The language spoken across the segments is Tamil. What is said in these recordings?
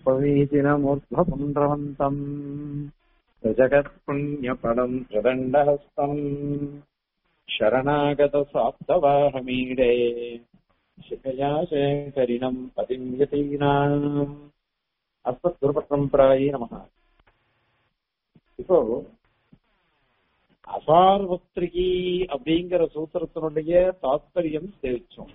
उपवीतिनमूर्ध्वपुण्ड्रवन्तम् जगत्पुण्यफलम् त्रिदण्डहस्तम् शरणागतसाप्तवाहमीडे शिखया शेखरिणम् पतिम् यतीनाम् அஸ்மத்குருபரம்பராயி நமக இப்போ அசார்வத்ரிகி அப்படிங்கிற சூத்திரத்தினுடைய தாத்பரியம் தெரிவிச்சோம்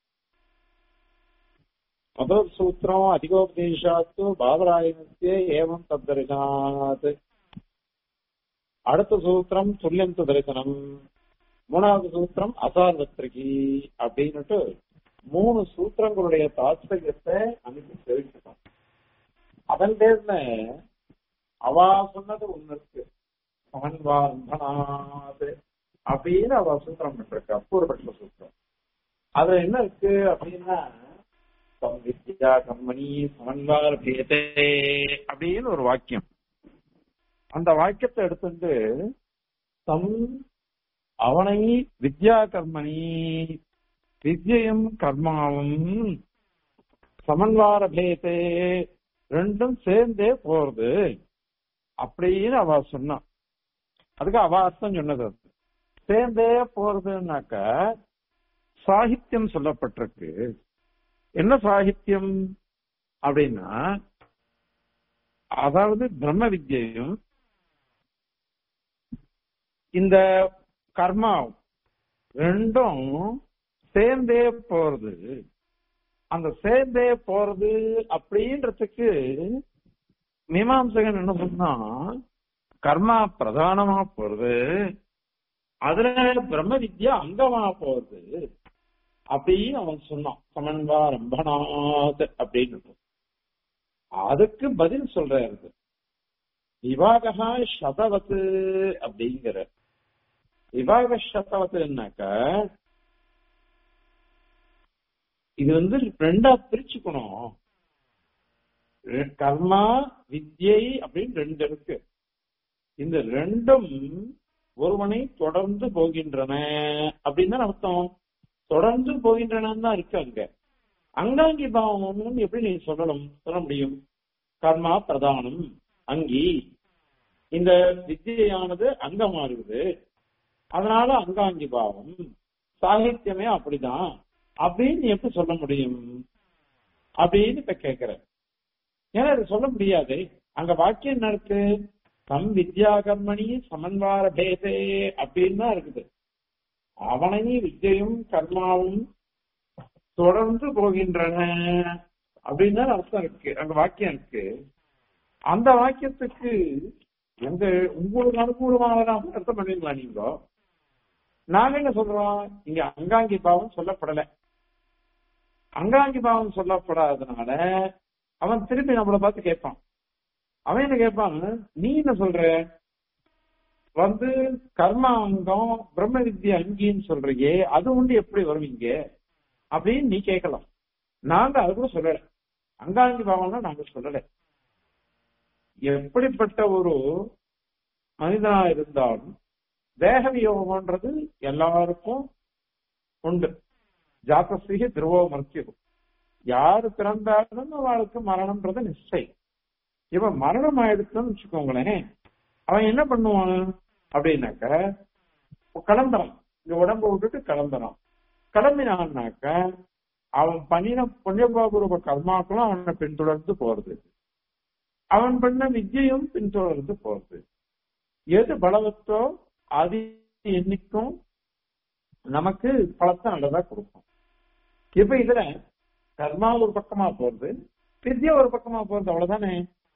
முதல் சூத்திரம் அதிகோபதேசாத்து பாபராயணத்தே ஏவம் தத்தரிசாத் அடுத்த சூத்திரம் துல்லியம் தரிசனம் மூணாவது சூத்திரம் அசார்வத்ரிகி அப்படின்னுட்டு மூணு சூத்திரங்களுடைய தாத்பரியத்தை அன்னைக்கு தெரிவிச்சிட்டோம் அதன் பேர்ல அவா சொன்னது ஒண்ணு இருக்கு சமன்வாரம்பனாது அப்படின்னு அவ சூத்திரம் பண்ணிருக்கா பூர்வபட்ச சூத்திரம் அதுல என்ன இருக்கு அப்படின்னா தம் வித்யா கம்மணி சமன்வார பேதே அப்படின்னு ஒரு வாக்கியம் அந்த வாக்கியத்தை எடுத்துட்டு தம் அவனை வித்யா கர்மணி வித்யையும் கர்மாவும் சமன்வார பேதே ரெண்டும் சேர்ந்தே போறது அப்படின்னு அவ சொன்னான் அதுக்கு அவ அர்த்தம் சொன்னது அது சேர்ந்தே போறதுன்னாக்க சாகித்யம் சொல்லப்பட்டிருக்கு என்ன சாகித்யம் அப்படின்னா அதாவது பிரம்ம வித்யையும் இந்த கர்மாவும் ரெண்டும் சேர்ந்தே போறது அந்த சேர்ந்தே போறது அப்படின்றதுக்கு மீமாம்சகன் என்ன சொன்னா கர்மா பிரதானமா போறது அதுல பிரம்ம வித்யா அங்கமா போறது அப்படின்னு அவன் சொன்னான் சமன்வா ரம்பனாத் அப்படின்னு அதுக்கு பதில் சொல்றாரு விவாகா சதவத்து அப்படிங்கிற விவாக சதவத்துனாக்க இது வந்து ரெண்டா பிரிச்சுக்கணும் கர்மா வித்யை அப்படின்னு ரெண்டு இருக்கு இந்த ரெண்டும் ஒருவனை தொடர்ந்து போகின்றன அப்படின்னு தான் அர்த்தம் தொடர்ந்து போகின்றன தான் இருக்கு அங்க அங்காங்கி பாவம் எப்படி நீ சொல்லணும் சொல்ல முடியும் கர்மா பிரதானம் அங்கி இந்த வித்தியானது அங்கமா இருக்குது அதனால அங்காங்கி பாவம் சாகித்யமே அப்படிதான் அப்படின்னு எப்படி சொல்ல முடியும் அப்படின்னு இப்ப கேக்குற ஏன்னா அது சொல்ல முடியாது அங்க வாக்கியம் என்ன இருக்கு தம் வித்யா கர்மணி சமன்வார பேதே அப்படின்னு தான் இருக்குது அவனை வித்யையும் கர்மாவும் தொடர்ந்து போகின்றன அப்படின்னு தான் அர்த்தம் இருக்கு அங்க வாக்கியம் இருக்கு அந்த வாக்கியத்துக்கு எங்க உங்களுக்கு அனுகூலமானதான் அர்த்தம் பண்ணிருக்கலாம் நீங்க நாங்க என்ன சொல்றோம் இங்க அங்காங்கி பாவம் சொல்லப்படலை அங்காங்கி பாவம் சொல்லப்படாதனால அவன் திருப்பி நம்மளை பார்த்து கேட்பான் அவன் என்ன கேட்பான் நீ என்ன சொல்ற வந்து கர்மா அங்கம் பிரம்ம வித்யா அங்கின்னு சொல்றியே அது உண்டு எப்படி வருவீங்க அப்படின்னு நீ கேட்கலாம் நாங்க அது கூட சொல்லல அங்காங்கி பாவம்னா நாங்க சொல்லல எப்படிப்பட்ட ஒரு மனிதனா இருந்தாலும் தேக வியோகம்ன்றது எல்லாருக்கும் உண்டு ஜாத்தசிக திருவோ மருத்தியம் யாரு பிறந்தாலும் அவளுக்கு மரணம்ன்றது நிச்சயம் இவன் மரணம் ஆயிடுச்சுன்னு வச்சுக்கோங்களேன் அவன் என்ன பண்ணுவான் அப்படின்னாக்க கிளம்புறான் இந்த உடம்ப விட்டுட்டு கிளம்புறான் கிளம்பினான்னாக்க அவன் பண்ணின புண்ணியபாபுரூப கர்மாக்களும் அவனை பின்தொடர்ந்து போறது அவன் பண்ண வித்தியையும் பின்தொடர்ந்து போறது எது பலவத்தோ அது என்னைக்கும் நமக்கு பலத்தை நல்லதா கொடுக்கும் இப்ப இதுல கர்மா ஒரு பக்கமா போறது வித்யா ஒரு பக்கமா போறது அவ்வளவுதானே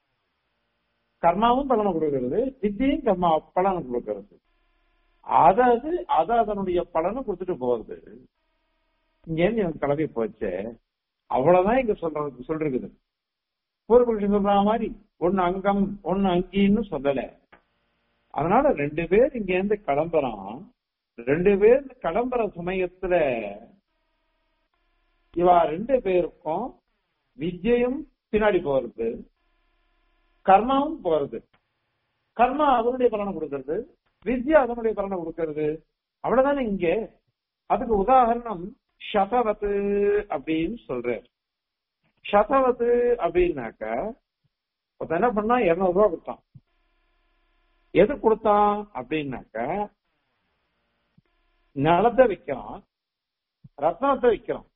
கர்மாவும் பலனை கொடுக்கிறது வித்தியும் கர்மா பலனை கொடுக்கிறது அதாவது அத அதனுடைய பலனை கொடுத்துட்டு போறது இங்க இருந்து எனக்கு கிளம்பி போச்சு அவ்வளவுதான் இங்க சொல்றது சொல்றது பூர்வபக்ஷம் சொல்ற மாதிரி ஒன்னு அங்கம் ஒன்னு அங்கின்னு சொல்லல அதனால ரெண்டு பேர் இங்க இருந்து கிளம்புறான் ரெண்டு பேர் கிளம்புற சமயத்துல இவா ரெண்டு பேருக்கும் வித்யையும் பின்னாடி போறது கர்மாவும் போறது கர்மா அதனுடைய பலனை கொடுக்கறது வித்யா அதனுடைய பலனை கொடுக்கறது அவ்வளவுதானே இங்க அதுக்கு உதாரணம் சதவத்து அப்படின்னு சொல்ற சதவத்து அப்படின்னாக்க ஒருத்தன் என்ன பண்ணா இருநூறு ரூபாய் கொடுத்தான் எது கொடுத்தான் அப்படின்னாக்க நிலத்தை விற்கிறான் ரத்னத்தை விற்கிறான்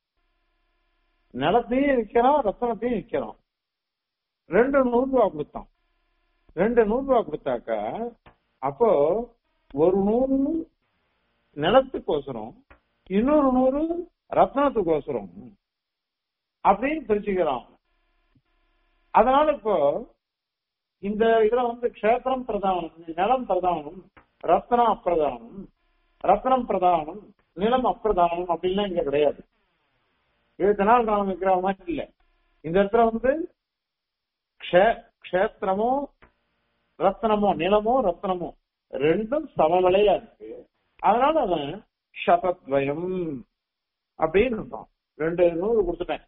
நிலத்தையும் விற்கிறான் ரத்னத்தையும் விற்கிறான் ரெண்டு நூறு ரூபாய் கொடுத்தான் ரெண்டு நூறு ரூபாய் கொடுத்தாக்க அப்போ ஒரு நூறு நிலத்துக்கோசரம் இன்னொரு நூறு ரத்னத்துக்கோசரம் அப்படின்னு பிரிச்சுக்கிறான் அதனால இப்போ இந்த இதுல வந்து க்ஷேத்திரம் பிரதானம் நிலம் பிரதானம் ரத்னம் அப்பிரதானம் ரத்னம் பிரதானம் நிலம் அப்பிரதானம் அப்படின்லாம் இங்க கிடையாது இருபத்தி நாள் நாம வைக்கிற மாதிரி இல்ல இந்த இடத்துல வந்து க்ஷே- க்ஷேத்திரமோ ரத்னமோ நிலமோ ரத்னமோ ரெண்டும் சமநிலையா இருக்கு அதனால அவன் சதத்வயம் அப்படின்னு இருப்பான் ரெண்டு நூறு கொடுத்துட்டேன்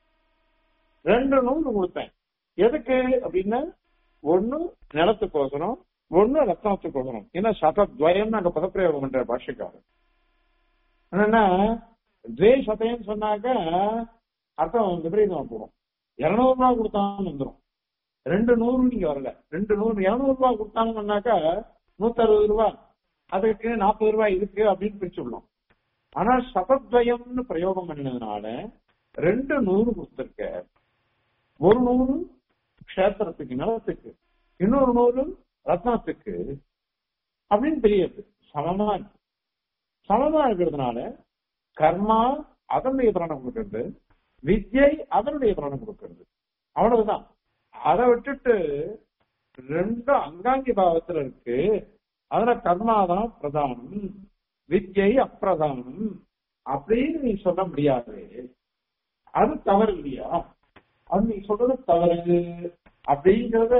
ரெண்டு நூறு கொடுத்தேன் எதுக்கு அப்படின்னா ஒண்ணு நிலத்துக்கோசரம் ஒண்ணு ரத்னத்துக்கோசரம் ஏன்னா சதத்வயம் அங்க பதப்பிரயோகம் பண்ற பாஷைக்காரர் என்னன்னா துவே சதயம் சொன்னாக்க அர்த்தம் விபரீதமா போகும் இருநூறு ரூபாய் கொடுத்தான்னு வந்துடும் ரெண்டு நூறு நீங்க வரல ரெண்டு நூறு இருநூறு ரூபாய் கொடுத்தாங்கன்னாக்கா நூத்தி அறுபது ரூபாய் அதுக்கு நாற்பது ரூபாய் இருக்கு அப்படின்னு பிரிச்சு விடலாம் ஆனா சதத்வயம்னு பிரயோகம் பண்ணினதுனால ரெண்டு நூறு கொடுத்திருக்க ஒரு நூறு க்ஷேத்திரத்துக்கு நிலத்துக்கு இன்னொரு நூறு ரத்னத்துக்கு அப்படின்னு தெரியுது சமமா இருக்கு சமமா இருக்கிறதுனால கர்மா அதனுடைய பலனை கொடுக்கிறது வித்யை அதனுடைய பலனை கொடுக்கிறது அவ்வளவுதான் அதை விட்டுட்டு ரெண்டும் அங்காங்கி பாவத்துல இருக்கு அதுல கர்மாதான் பிரதானம் வித்யை அப்பிரதானம் அப்படின்னு நீ சொல்ல முடியாது அது தவறு இல்லையா அது நீ சொல்றது தவறு அப்படிங்கறத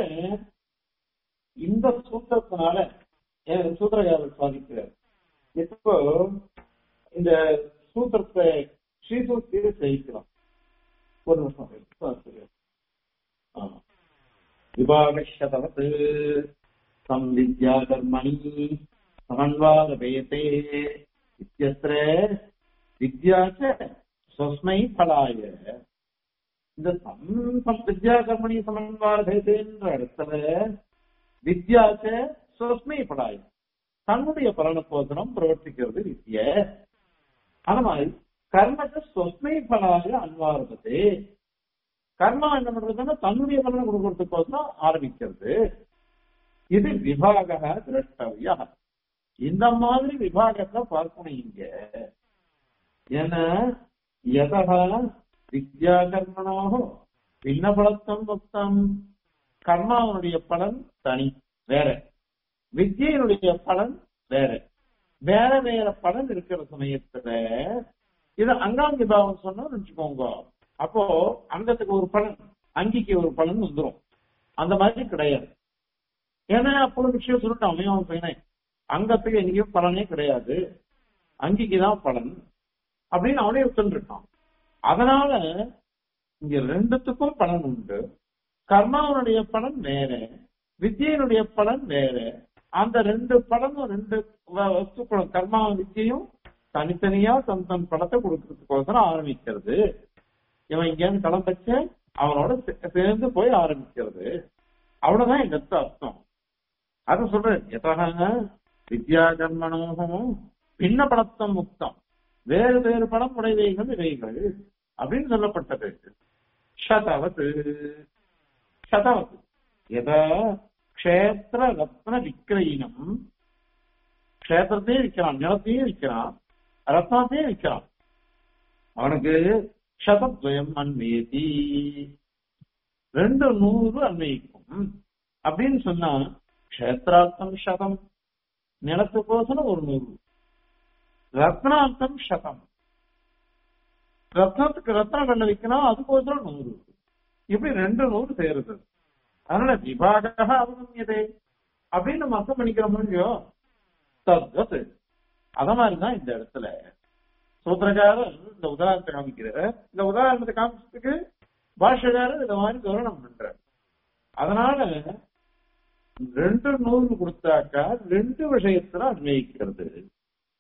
இந்த சூத்திரத்தினால என் சூத்திரகாரர் சாதிக்கிறார் இப்போ இந்த சூத்திரத்தை ஸ்ரீசூத்தியை செய்கிறோம் ஒரு நிமிஷம் ஆமா விபாகஷதவத் संविद्या कर्मणि समन्वादपेयते इत्यत्र विद्या च स्वस्मै फलाय இந்த சம் சம் வித்யா கர்மணி சமன்வாதேன்ற இடத்துல வித்யாச்ச சுவஸ்மை படாய் தன்னுடைய பலனுக்கோசரம் பிரவர்த்திக்கிறது வித்ய அந்த மாதிரி கர்மத்தை சொஸ்மை பலாய அன்வாரதே கர்மா என்ன பண்றதுன்னா தன்னுடைய பலனை கொடுக்கறதுக்கோசரம் ஆரம்பிக்கிறது இது விபாக திரஷ்டவியா இந்த மாதிரி விபாகத்தை பார்க்கணும் இங்க ஏன்னா எதா வித்யா கர்மனோ பின்ன பலத்தம் பக்தம் கர்மாவனுடைய பலன் தனி வேற வித்யினுடைய பலன் வேற வேற வேற பலன் இருக்கிற சமயத்துல இது அங்காங்கி பாவம் சொன்னா வச்சுக்கோங்க அப்போ அங்கத்துக்கு ஒரு பலன் அங்கிக்கு ஒரு பலன் வந்துரும் அந்த மாதிரி கிடையாது ஏன்னா அப்போ விஷயம் சொல்லிட்டான் அவன் பையனை அங்கத்துக்கு எங்கேயும் பலனே கிடையாது அங்கிக்கு தான் பலன் அப்படின்னு அவனே ஒத்துருக்கான் அதனால இங்க ரெண்டுத்துக்கும் பலன் உண்டு கர்மாவனுடைய பலன் வேற வித்தியனுடைய பலன் வேற அந்த ரெண்டு பலனும் ரெண்டு வ- வஸ்துக்களும் கர்மா வித்தியும் தனித்தனியா தன் தன் படத்தை கொடுக்கறதுக்கோசரம் ஆரம்பிக்கிறது இவன் இங்கேருந்து கலம் வச்ச அவனோட சே- சேர்ந்து போய் ஆரம்பிக்கிறது அவ்வளவுதான் இந்த இடத்து அர்த்தம் அத சொல்றேன் எத்தனாங்க வித்யா கர்மனோகம் பின்ன படத்தம் முக்தம் வேறு வேறு படம் உடையவைகள் இவைகள் அப்படின்னு சொல்லப்பட்டது சதவத் சதவத் எதா க்ஷேத்திர ரத்ன விக்கிரயினம் க்ஷேத்திரத்தையும் விற்கிறான் நிலத்தையும் விற்கிறான் ரத்னத்தையும் விற்கிறான் அவனுக்கு சதத்வயம் அன்வேதி ரெண்டு நூறு அன்வயிக்கும் அப்படின்னு சொன்னா க்ஷேத்ரார்த்தம் சதம் நிலத்துக்கோசரம் ஒரு நூறு ரத்னார்த்தம் சதம் ரத்னத்துக்கு ரத்ன கண்ண வைக்கணும் அதுக்கோசரம் நூறு இப்படி ரெண்டு நூறு சேருது அதனால விபாக அவகமியதே அப்படின்னு நம்ம அர்த்தம் பண்ணிக்கிற முடியும் தத்வத் அத மாதிரிதான் இந்த இடத்துல சூத்திரக்காரர் இந்த உதாரணத்தை காமிக்கிறார் இந்த உதாரணத்தை காமிச்சதுக்கு பாஷகாரர் இந்த மாதிரி கவனம் பண்றார் அதனால ரெண்டு நூறு கொடுத்தாக்கா ரெண்டு விஷயத்துல அன்வயிக்கிறது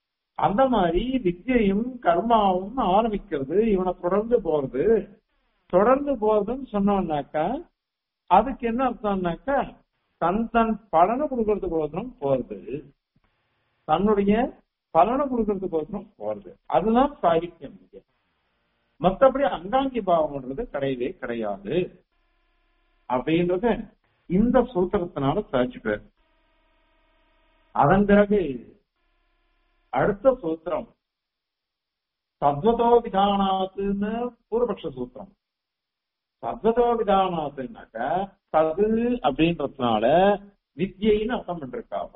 அந்த மாதிரி வித்யையும் கர்மாவும் ஆரம்பிக்கிறது இவனை தொடர்ந்து போறது தொடர்ந்து போறதுன்னு சொன்னோம்னாக்கா அதுக்கு என்ன அர்த்தம்னாக்கா தன் தன் பலனை கொடுக்கறதுக்கோசரம் போறது தன்னுடைய பலனை கொடுக்கறதுக்கோசரம் போறது அதுதான் சாகித்யம் இங்க மத்தபடி அங்காங்கி பாவம்ன்றது கிடையவே கிடையாது அப்படின்றத இந்த சூத்திரத்தினால சாட்சிப்பார் அதன் பிறகு அடுத்த சூத்திரம் சத்வதோ விதானாத்துன்னு பூர்வபக்ஷ சூத்திரம் சத்வதோ விதானாத்துனாக்க சது அப்படின்றதுனால வித்யின்னு அர்த்தம் பண்ணிருக்காங்க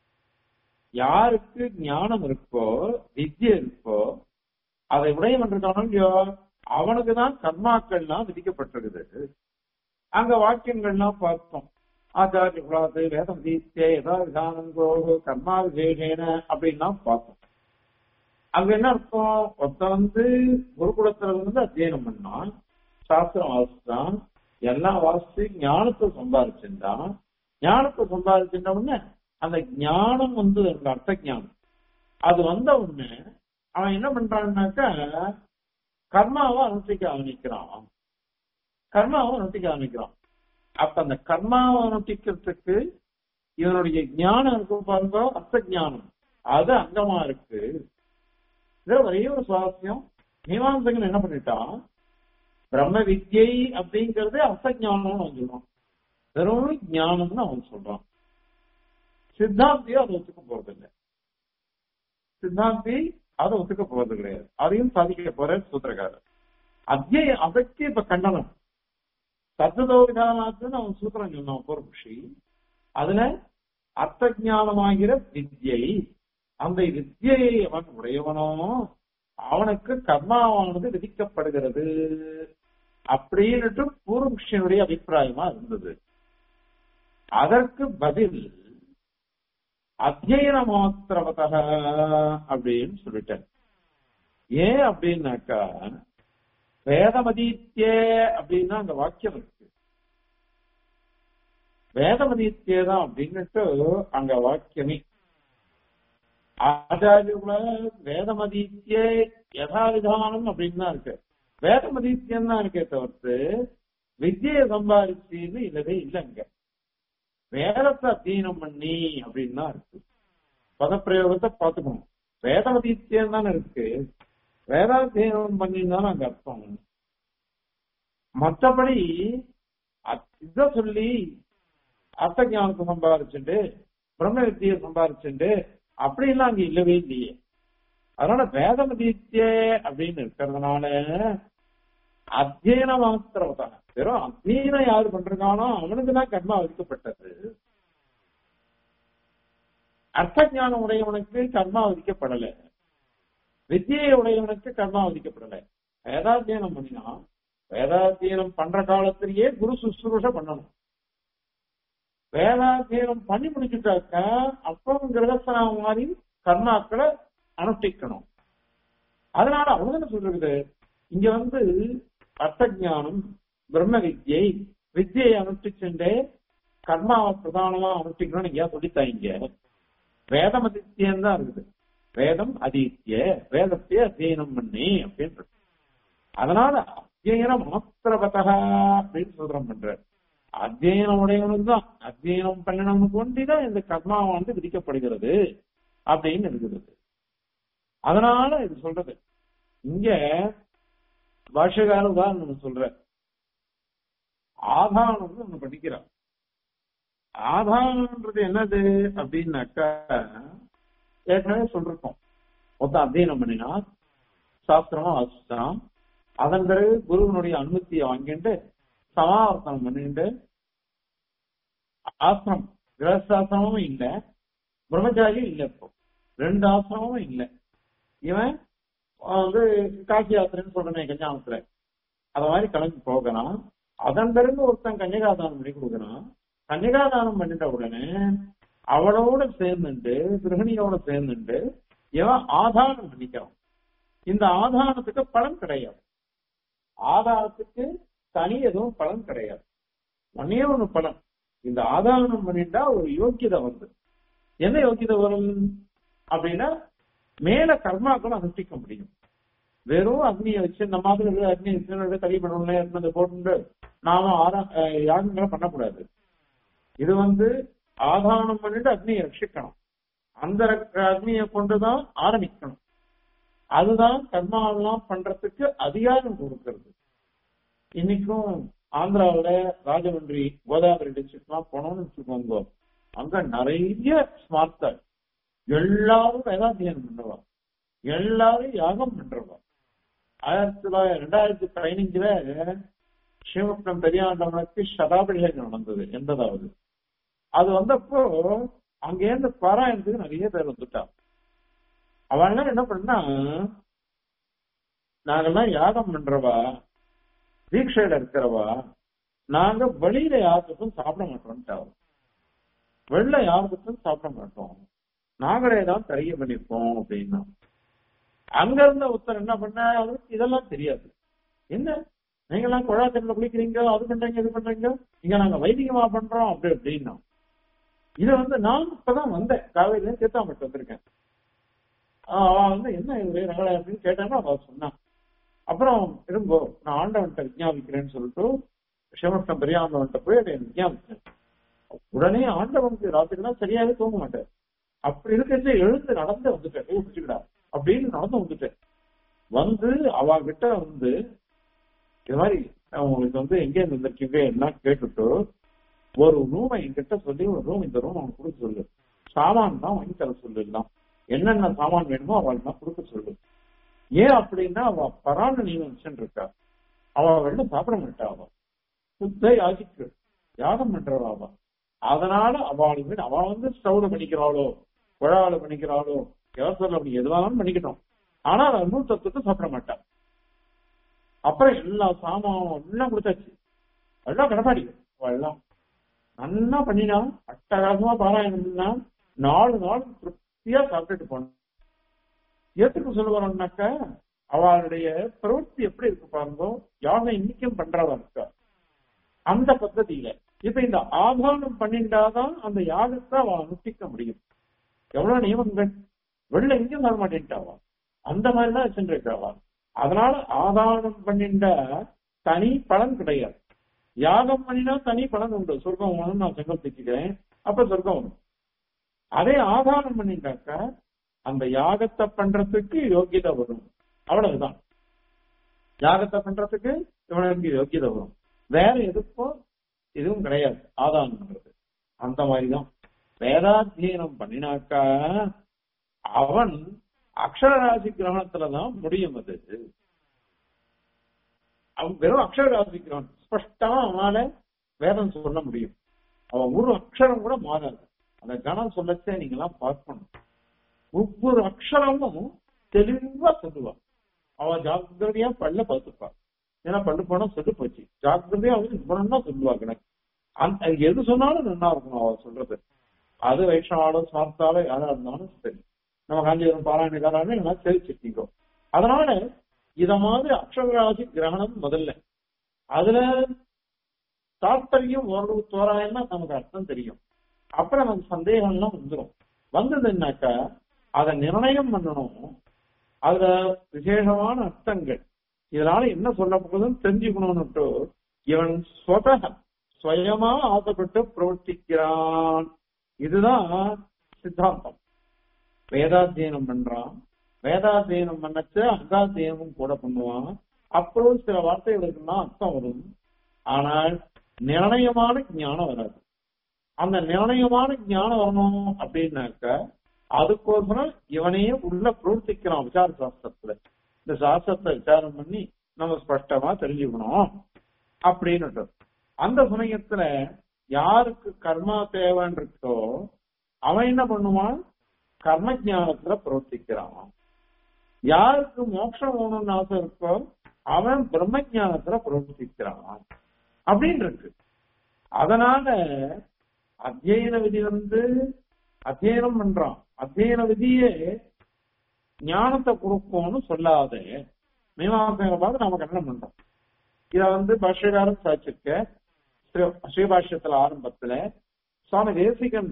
யாருக்கு ஞானம் இருக்கோ வித்யை இருக்கோ அதை உடையவன் இருக்கானோ இல்லையோ அவனுக்கு தான் கர்மாக்கள்லாம் விதிக்கப்பட்டிருக்குது அங்க வாக்கியங்கள்லாம் பார்த்தோம் ஆச்சாரிய குலாது வேதம் தீர்த்தே யதா விதானங்கோ கர்மா விசேஷேன அப்படின்லாம் பார்த்தோம் அங்க என்ன அர்த்தம் ஒருத்த வந்து குருகுலத்துல வந்து அத்தியனம் பண்ணான் சாஸ்திரம் வாசித்தான் எல்லாம் வாசிச்சு ஞானத்தை சம்பாதிச்சிருந்தான் ஞானத்தை சம்பாதிச்சிருந்த உடனே அந்த ஞானம் வந்து அந்த அர்த்த ஞானம் அது வந்த உடனே அவன் என்ன பண்றான்னாக்கா கர்மாவை அனுஷ்டிக்க ஆரம்பிக்கிறான் கர்மாவை அனுஷ்டிக்க ஆரம்பிக்கிறான் அப்ப அந்த கர்மாவை அனுஷ்டிக்கிறதுக்கு இவனுடைய ஞானம் இருக்கும் பாருங்க அர்த்த ஞானம் அது அங்கமா இருக்கு இது ஒரே ஒரு சுவாரஸ்யம் மீமாசகன் என்ன பண்ணிட்டான் பிரம்ம வித்யை அப்படிங்கறது அர்த்த ஞானம்னு அவன் சொல்றான் வெறும் ஞானம்னு அவன் சொல்றான் சித்தாந்தியும் அதை ஒத்துக்க போறது இல்லை சித்தாந்தி அதை ஒத்துக்க போறது கிடையாது அதையும் சாதிக்க போற சூத்திரக்காரர் அத்திய அதற்கு இப்ப கண்டனம் தத்துவ விதானாத்துன்னு அவன் சூத்திரம் சொன்னான் பூர்வபக்ஷி அதுல அர்த்த ஞானமாகிற வித்யை அந்த வித்யை அவன் உடையவனோ அவனுக்கு கர்மாவானது விதிக்கப்படுகிறது அப்படின்னுட்டு பூர்வபக்ஷனுடைய அபிப்பிராயமா இருந்தது அதற்கு பதில் அத்தியன மாத்திரவதக அப்படின்னு சொல்லிட்டேன் ஏன் அப்படின்னாக்கா வேதமதீத்தியே அப்படின்னா அந்த வாக்கியம் இருக்கு வேதமதீத்தியே தான் அப்படின்னுட்டு அங்க வாக்கியமே ஆச்சாரியுல வேதமதீத்தியே யதாவிதானம் அப்படின்னு தான் இருக்கு வேதமதீத்தியம் தான் இருக்கே தவிர்த்து வித்தியை சம்பாதிச்சுன்னு இல்லவே இல்லைங்க வேதத்தை அத்தியனம் பண்ணி அப்படின்னு தான் இருக்கு பதப்பிரயோகத்தை பார்த்துக்கணும் வேதமதீத்தியம் தானே இருக்கு வேதாத்தியனம் பண்ணின்னு அங்க அர்த்தம் மற்றபடி இத சொல்லி அர்த்த ஞானத்தை சம்பாதிச்சுட்டு பிரம்ம வித்தியை சம்பாதிச்சுட்டு அப்படிலாம் அங்க இல்லவே இல்லையே அதனால வேதமதீத்திய அப்படின்னு இருக்கிறதுனால அத்தியன மாத்திரவதான வெறும் அத்தியனம் யாரு பண்றானோ அவனுக்கு தான் கர்மா விதிக்கப்பட்டது அர்த்த ஞானம் உடையவனுக்கு கர்மா விதிக்கப்படல வித்தியை உடையவனுக்கு கர்மா விதிக்கப்படல வேதாத்தியனம் பண்ணினா வேதாத்தியனம் பண்ற காலத்திலேயே குரு சுசுரூஷ பண்ணணும் வேதாத்தியனம் பண்ணி முடிச்சுட்டாக்க அப்புறம் கிரகஸ்தனா மாதிரி கர்மாக்களை அனுஷ்டிக்கணும் அதனால அவங்க என்ன சொல்றது இங்க வந்து அர்த்த ஞானம் பிரம்ம வித்யை வித்தியை அனுஷ்டிச்சுட்டே கர்மாவை பிரதானமா அனுஷ்டிக்கணும்னு எங்கேயா சொல்லித்தாங்க வேதம் அதித்தியம் தான் இருக்குது வேதம் அதீத்திய வேதத்தை அத்தியனம் பண்ணி அப்படின்னு அதனால அத்தியனம் மாத்திரபதா அப்படின்னு சொல்றோம் பண்ற அத்தியனம் உடையவனுக்கு தான் அத்தியனம் பண்ணினவனுக்கு ஒண்டிதான் இந்த கர்மா வந்து விதிக்கப்படுகிறது அப்படின்னு இருக்குது அதனால இது சொல்றது இங்க பாஷகார உதாரணம் சொல்ற ஆதானம்னு ஒண்ணு படிக்கிறான் ஆதானம்ன்றது என்னது அப்படின்னாக்கா ஏற்கனவே சொல்லிருக்கோம் மொத்தம் அத்தியனம் பண்ணினா சாஸ்திரமா வாசிச்சான் அதன் பிறகு குருவனுடைய அனுமதியை வாங்கிட்டு சமாவர்த்தனம் பண்ணிட்டு ஆசிரம் கிரகஸ்தாசிரமும் இல்ல பிரம்மச்சாரியும் இல்ல இப்போ ரெண்டு ஆசிரமும் இல்ல இவன் வந்து காசி யாத்திரைன்னு சொல்றேன் கன்னியாகுமத்துல அத மாதிரி கிளம்பி போகலாம் அதன் பிறகு ஒருத்தன் கன்னிகாதானம் பண்ணி கொடுக்குறான் கன்னிகாதானம் பண்ணிட்ட உடனே அவளோட சேர்ந்துட்டு கிரகணியோட சேர்ந்துட்டு இவன் ஆதானம் பண்ணிக்கிறான் இந்த ஆதானத்துக்கு பலன் கிடையாது ஆதாரத்துக்கு தனி எதுவும் பலன் கிடையாது ஒன்னே ஒண்ணு பலன் இந்த ஆதாரம் பண்ணிட்டா ஒரு யோக்கியதை வருது என்ன யோக்கியதை வரும் அப்படின்னா மேல கர்மாக்களை அனுஷ்டிக்க முடியும் வெறும் அக்னியை வச்சு இந்த மாதிரி இருக்கிற அக்னி வச்சு தறி பண்ணல இருந்ததை போட்டு நாம ஆரா அஹ் யாகங்களை பண்ணக்கூடாது இது வந்து ஆதானம் பண்ணிட்டு அக்னியை ரட்சிக்கணும் அந்த ரக்- அக்னியை கொண்டுதான் ஆரம்பிக்கணும் அதுதான் கர்மாவெல்லாம் பண்றதுக்கு அதிகாரம் கொடுக்கிறது இன்னைக்கும் ஆந்திராவுல ராஜமன்றி கோதாவரி டிஸ்ட்ரிக்ட் எல்லாம் போனோம்னு வச்சுக்கோங்க அங்க நிறைய ஸ்மார்த்தர் எல்லாரும் வேதாத்தியனம் பண்ணுவா எல்லாரும் யாகம் பண்றவா ஆயிரத்தி தொள்ளாயிரத்தி ரெண்டாயிரத்தி பதினஞ்சுல ஸ்ரீமுக்னம் பெரியாண்டவனுக்கு சதாபிஷேகம் நடந்தது எண்பதாவது அது வந்தப்போ அங்கேருந்து பாராயணத்துக்கு நிறைய பேர் வந்துட்டான் அவன் என்ன பண்ணா நாங்கெல்லாம் யாகம் பண்றவா தீட்சையில இருக்கிறவா நாங்க வெளியில யாருக்கும் சாப்பிட மாட்டோம்ட்டாவும் வெளில யாருக்கும் சாப்பிட மாட்டோம் நாங்களே தான் தரைய பண்ணிப்போம் அப்படின்னா அங்க இருந்த ஒருத்தர் என்ன பண்ண அவருக்கு இதெல்லாம் தெரியாது என்ன நீங்க எல்லாம் குழாத்தண்ணில் குளிக்கிறீங்க அது பண்றீங்க இது பண்றீங்க இங்க நாங்க வைதிகமா பண்றோம் அப்படி அப்படின்னா இது வந்து நான் இப்பதான் வந்தேன் காவேரியில தீர்த்தாமட்டு வந்திருக்கேன் ஆஹ் அவன் வந்து என்ன இது ரகலை அப்படின்னு கேட்டான்னா அவ சொன்னான் அப்புறம் இருங்கோ நான் ஆண்டவன்கிட்ட விஞ்ஞாபிக்கிறேன்னு சொல்லிட்டு சிவமட்டம் பெரியாண்டவன்கிட்ட போய் அதை விஞ்ஞாபிச்சேன் உடனே ஆண்டவனுக்கு ராத்திரிலாம் சரியாவே தூங்க மாட்டேன் அப்படி இருக்கிறது எழுந்து நடந்து வந்துட்டேன் ஏய், பிடிச்சுக்கிடா அப்படின்னு நடந்து வந்துட்டேன் வந்து அவ கிட்ட வந்து இது மாதிரி நான் உங்களுக்கு வந்து எங்க இருந்து வந்திருக்கீங்க என்ன கேட்டுட்டு ஒரு ரூமை என்கிட்ட சொல்லி ஒரு ரூம் இந்த ரூம் அவனுக்கு கொடுக்க சொல்லு சாமான் தான் வாங்கி தர சொல்லிடலாம் என்னென்ன சாமான் வேணுமோ அவளுக்கு தான் கொடுக்க சொல்லு ஏன் அப்படின்னா அவ பரான்னு நீங்க வச்சுட்டு இருக்கா அவ வெளில சாப்பிட மாட்டா அவ சுத்த யாசிக்கு யாகம் பண்றவா அவ அதனால அவளுக்கு அவ வந்து ஸ்டவ்ல பண்ணிக்கிறாளோ குழாவில பண்ணிக்கிறாளோ எவசரில் அப்படி எதுவானாலும் பண்ணிக்கணும் ஆனா அவ நூல் தத்துவத்தை சாப்பிட மாட்டா அப்புறம் எல்லா சாமானும் எல்லாம் கொடுத்தாச்சு எல்லாம் கடப்பாடி எல்லாம் நல்லா பண்ணினா அட்டகாசமா பாராயணம் பண்ணா நாலு நாள் திருப்தியா சாப்பிட்டுட்டு போனோம் எதுக்கு சொல்ல வரோம்னாக்க அவளுடைய பிரவൃத்தி எப்படி இருக்கு பாருங்க யாகம் இன்னைக்கும் பண்றவா இருக்கா அந்த பద్ధதியில இப்ப இந்த ஆதானம் பண்ணிட்டாதான் அந்த யாகத்தை அவ அனுஷ்டிக்க முடியும் எவ்வளவு நியமங்கள் வெளில எங்கேயும் வர மாட்டேன்ட்டாவா அந்த மாதிரிதான் வச்சுருக்காவா அதனால ஆதானம் பண்ணிட்ட தனி பலன் கிடையாது யாகம் பண்ணினா தனி பலன் உண்டு சொர்க்கம் வேணும்னு நான் சங்கல்பிச்சுக்கிறேன் அப்ப சொர்க்கம் வரும் அதே ஆதானம் பண்ணிட்டாக்கா அந்த யாகத்தை பண்றதுக்கு யோகியதை வரும் அவ்வளவுதான் யாகத்தை பண்றதுக்கு இவனுக்கு யோகியதை வரும் வேற எதுக்கும் இதுவும் கிடையாது ஆதானம் பண்றது அந்த மாதிரிதான் வேதாத்தியனம் பண்ணினாக்கா அவன் அக்ஷரராசி கிரகணத்துலதான் முடியும் அது அவன் வெறும் அக்ஷரராசி கிரகணம் ஸ்பஷ்டமா அவனால வேதம் சொல்ல முடியும் அவன் ஒரு அக்ஷரம் கூட மாறாது அந்த கணம் சொல்லச்சே நீங்க எல்லாம் பார்க்கணும் ஒவ்வொரு அக்ஷரமும் தெளிவா சொல்லுவான் அவன் ஜாக்கிரதையா பல்ல பார்த்துப்பா ஏன்னா பல்லு போனா சொல்லு போச்சு ஜாக்கிரதையா வந்து இவ்வளவுனா சொல்லுவா கணக்கு அந்த எது சொன்னாலும் நல்லா இருக்கணும் அவ சொல்றது அது வைஷ்ணவாலும் சார்த்தாலும் யாரா இருந்தாலும் சரி நம்ம காஞ்சிபுரம் பாராயணக்காரான்னு எல்லாம் தெரிவிச்சிருக்கீங்க அதனால இத மாதிரி அக்ஷராசி கிரகணம் முதல்ல அதுல தாற்பயம் ஓரளவு தோராயமா நமக்கு அர்த்தம் தெரியும் அப்புறம் நமக்கு சந்தேகம் எல்லாம் வந்துடும் வந்ததுன்னாக்கா அதை நிர்ணயம் பண்ணணும் அதுல விசேஷமான அர்த்தங்கள் இதனால என்ன சொல்லப்படுதுன்னு தெரிஞ்சுக்கணும்னுட்டு இவன் ஸ்வதக சுயமா ஆசைப்பட்டு பிரவர்த்திக்கிறான் இதுதான் சித்தாந்தம் வேதாத்தியனம் பண்றான் வேதாத்தியனம் பண்ணச்சு அங்காத்தியனமும் கூட பண்ணுவான் அப்புறம் சில வார்த்தைகளுக்குலாம் அர்த்தம் வரும் ஆனால் நிர்ணயமான ஞானம் வராது அந்த நிர்ணயமான ஞானம் வரணும் அப்படின்னாக்க அதுக்கோசரம் இவனையே உள்ள பிரவர்த்திக்கிறான் விசார சாஸ்திரத்துல இந்த சாஸ்திரத்தை விசாரம் பண்ணி நம்ம ஸ்பஷ்டமா தெரிஞ்சுக்கணும் அப்படின்னு அந்த சமயத்துல யாருக்கு கர்மா தேவைன்னு இருக்கோ அவன் என்ன பண்ணுவான் கர்ம ஞானத்துல பிரவர்த்திக்கிறான் யாருக்கு மோட்சம் வேணும்னு ஆசை இருக்கோ அவன் பிரம்ம ஞானத்துல பிரவர்த்திக்கிறான் அப்படின்னு இருக்கு அதனால அத்தியன விதி வந்து அத்தியனம் பண்றான் அத்தியன விதியே ஞானத்தை கொடுக்கும்னு சொல்லாத மீமாசங்களை பார்த்து நாம கண்டனம் பண்றோம் இத வந்து பாஷ்யகாரன் சாச்சிருக்க ஸ்ரீபாஷ்யத்துல ஆரம்பத்துல சுவாமி தேசிகன்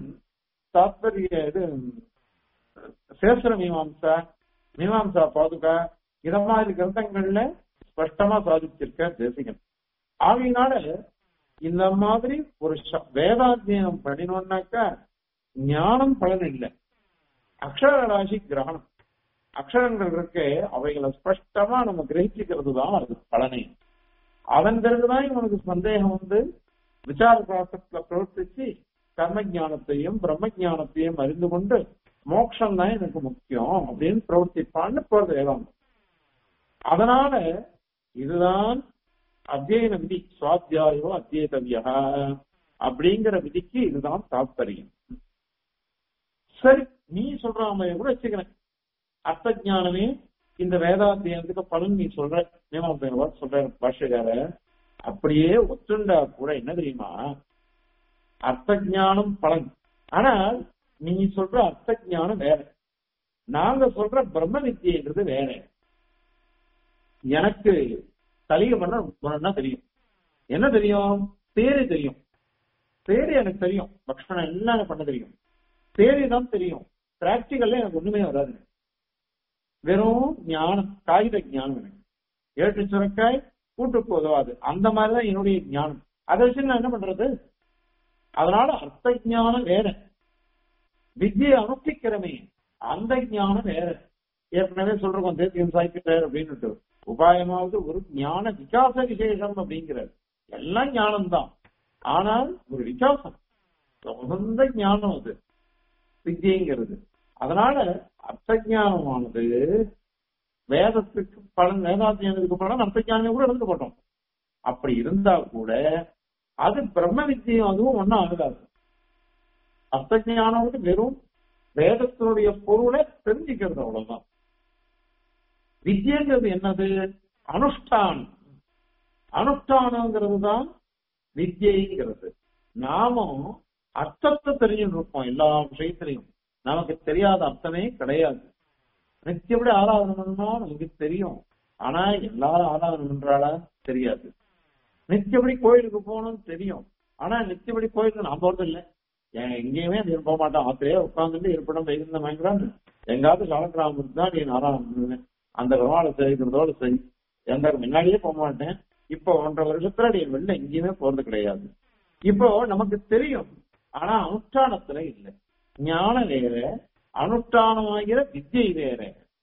தாத்பரிய இது சேஸ்திர மீமாம்சா மீமாம்சா பாதுகா இத மாதிரி கிரந்தங்கள்ல ஸ்பஷ்டமா சாதிச்சிருக்க தேசிகன் ஆகையினால இந்த மாதிரி ஒரு ச- வேதாத்தியனம் பண்ணினோம்னாக்கா ஞானம் பலன் இல்லை அக்ஷர ராசி கிரகணம் அக்ஷரங்கள் இருக்கு அவைகளை ஸ்பஷ்டமா நம்ம கிரகிச்சுக்கிறது தான் அது பலனை அதன் பிறகுதான் இவனுக்கு சந்தேகம் வந்து விசார சாஸ்திரத்துல பிரவர்த்திச்சு கர்ம ஞானத்தையும் பிரம்ம ஞானத்தையும் அறிந்து கொண்டு மோட்சம் தான் எனக்கு முக்கியம் அப்படின்னு பிரவர்த்திப்பான்னு போறது வேதாந்தம் அதனால இதுதான் அத்தியன விதி சுவாத்தியாயோ அத்தியதவியா அப்படிங்கிற விதிக்கு இதுதான் தாத்பரியம் சரி நீ சொல்ற மாதிரி கூட வச்சுக்கிறேன் அர்த்த ஞானமே இந்த வேதாத்தியனத்துக்கு பலன் நீ சொல்ற நியமன சொல்ற பாஷகார அப்படியே ஒத்துண்டா கூட என்ன தெரியுமா அர்த்த ஞானம் பலன் ஆனால் நீ சொல்ற அர்த்த ஞானம் வேற நாங்க சொல்ற பிரம்ம வித்தியன்றது வேற எனக்கு தலிக பண்ண ஒன்னா தெரியும் என்ன தெரியும் தேரி தெரியும் தேரி எனக்கு தெரியும் பக்ஷணம் எல்லாம் எனக்கு பண்ண தெரியும் தேரி தான் தெரியும் பிராக்டிகல்ல எனக்கு ஒண்ணுமே வராது வெறும் ஞானம் காகித ஞானம் எனக்கு ஏட்டு சுரக்காய் கூட்டுக்கு உதவாது அந்த மாதிரிதான் என்னுடைய ஞானம் அதை வச்சு நான் என்ன பண்றது அதனால அர்த்த ஞானம் வேற வித்தியை அனுஷ்டிக்கிறமே அந்த ஞானம் வேற ஏற்கனவே சொல்றோம் தேசியம் சாய்க்கிறார் அப்படின்னு உபாயமாவது ஒரு ஞான விகாச விசேஷம் அப்படிங்கிறார் எல்லாம் ஞானம் தான் ஆனால் ஒரு விகாசம் சொந்த ஞானம் அது வித்தியங்கிறது அதனால அர்த்த ஞானமானது வேதத்துக்கு பலன் வேதாத்தியானத்துக்கு பலன் அர்த்த ஞானமே கூட இருந்து போட்டோம் அப்படி இருந்தா கூட அது பிரம்ம வித்தியம் அதுவும் ஒன்னும் ஆகாது அர்த்த ஞானம் வந்து வெறும் வேதத்தினுடைய பொருளை தெரிஞ்சுக்கிறது அவ்வளவுதான் வித்யங்கிறது என்னது அனுஷ்டானம் அனுஷ்டானங்கிறது தான் வித்யைங்கிறது நாமும் அர்த்தத்தை தெரிஞ்சுட்டு இருப்போம் எல்லா விஷயத்திலையும் நமக்கு தெரியாத அர்த்தமே கிடையாது நித்தியப்படி ஆராதனை பண்ணா நமக்கு தெரியும் ஆனா எல்லாரும் ஆராதனை பண்றாளா தெரியாது நித்தியப்படி கோயிலுக்கு போகணும்னு தெரியும் ஆனா நித்தியப்படி கோயிலுக்கு நான் போறது இல்லை ஏன் எங்கேயுமே அது போக மாட்டோம் ஆத்திரையே உட்காந்துட்டு இருப்பிடம் வைகுந்த வாங்கிறான்னு எங்காவது சாலக்கிராமத்துக்கு தான் நீ ஆராதனை பண்ணுவேன் அந்த பெருமாளை செய்கிறதோட சரி எந்த முன்னாடியே போக மாட்டேன் இப்போ ஒன்றரை வருஷத்துல நீ வெளில எங்கேயுமே போறது கிடையாது இப்போ நமக்கு தெரியும் ஆனா அனுஷ்டானத்துல இல்லை ஞானம் வேற அனுஷ்டானமாகிற வித்யை வேற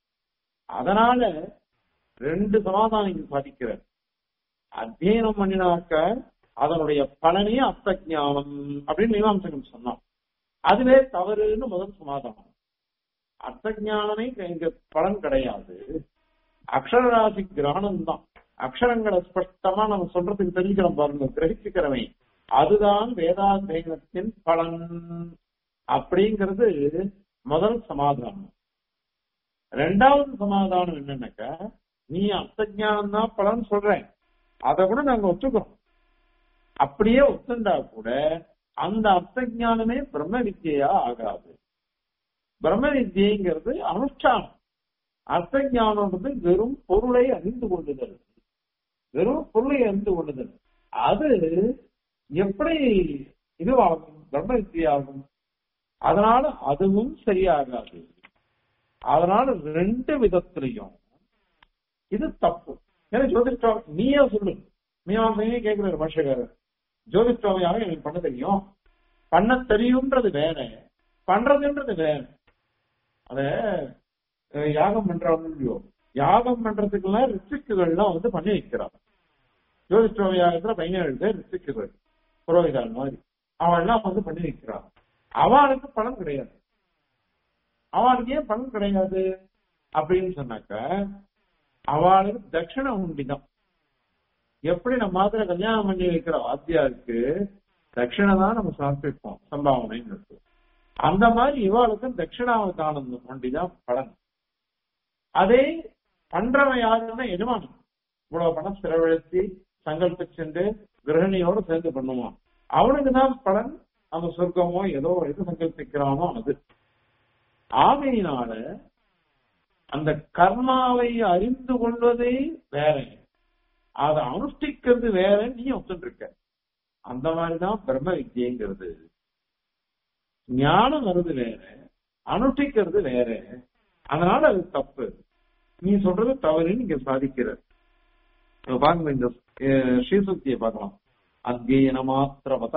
அதனால ரெண்டு சமாதானம் இங்க சாதிக்கிறார் அத்தியனம் பண்ணினாக்க அதனுடைய பலனே அர்த்த ஞானம் அப்படின்னு மீமாம்சகன் சொன்னான் அதுவே தவறுன்னு முதல் சமாதானம் அர்த்த ஞானமே இங்க பலன் கிடையாது அக்ஷரராசி கிரகணம் தான் அக்ஷரங்களை ஸ்பஷ்டமா நம்ம சொல்றதுக்கு தெரிஞ்சுக்கிறோம் பாருங்க கிரகிச்சுக்கிறவன் அதுதான் வேதாத்தியனத்தின் பலன் அப்படிங்கிறது முதல் சமாதானம் ரெண்டாவது சமாதானம் என்னன்னாக்கா நீ அர்த்த ஞானம் தான் பலன் சொல்றேன் அதை கூட நாங்க ஒத்துக்கிறோம் அப்படியே ஒத்துண்டா கூட அந்த அர்த்த ஞானமே பிரம்ம வித்தியா ஆகாது பிரம்ம வித்தியைங்கிறது அனுஷ்டானம் அர்த்த ஞானம்ன்றது வெறும் பொருளை அறிந்து கொள்ளுதல் வெறும் பொருளை அறிந்து கொள்ளுதல் அது எப்படி இதுவாகும் பிரம்ம வித்தியாகும் அதனால அதுவும் சரியாகாது அதனால ரெண்டு விதத்திலையும் இது தப்பு ஏன்னா ஜோதிஷ்டம் நீயே சொல்லு மீமாசையே கேட்கிறாரு பாஷகாரர் ஜோதிஷ்டமையாக எனக்கு பண்ண தெரியும் பண்ண தெரியும்ன்றது வேற பண்றதுன்றது வேற அத அஹ், யாகம் பண்றாங்க இல்லையோ யாகம் பண்றதுக்கெல்லாம் ரிஸ்ட்ரிக்டுகள்லாம் வந்து பண்ணி வைக்கிறான் ஜோதிஷ்டம யாகத்துல பதினேழு பேர் ரிஸ்ட்ரிக்டுகள் புரோகிதால் மாதிரி அவெல்லாம் வந்து பண்ணி வைக்கிறான் அவனுக்கு பலன் கிடையாது அவனுக்கு ஏன் பலன் கிடையாது அப்படின்னு சொன்னாக்க அவளுக்கு தட்சிண உண்டிதான் எப்படி நம்ம மாதிரி கல்யாணம் பண்ணி வைக்கிற வாத்தியாருக்கு தட்சிணை தான் நம்ம சமர்ப்பிப்போம் சம்பாவனைன்னு இருக்கு. அந்த மாதிரி இவாளுக்கும் தட்சிணாவதானம் ஒண்டிதான் பலன் அதே பண்றவன் யாருன்னா எஜமானன் இவ்வளவு பணம் செலவழித்து சங்கல்ப சென்று கிரகணியோட சேர்ந்து பண்ணுவான் அவனுக்கு தான் பலன் அந்த சொர்க்கமோ ஏதோ எது சங்கல்பிக்கிறானோ அது ஆகையினால அந்த கர்மாவை அறிந்து கொள்வதே வேற அதை அனுஷ்டிக்கிறது வேற நீ ஒத்துட்டு இருக்க அந்த மாதிரிதான் பிரம்ம வித்யங்கிறது ஞானம் வருது வேற அனுஷ்டிக்கிறது வேற அதனால அது தப்பு நீ சொல்றது தவறுன்னு இங்க சாதிக்கிற இப்ப பாருங்க இந்த அஹ், ஸ்ரீசுக்தியை பார்க்கலாம் அத்தியன மாத்திரவத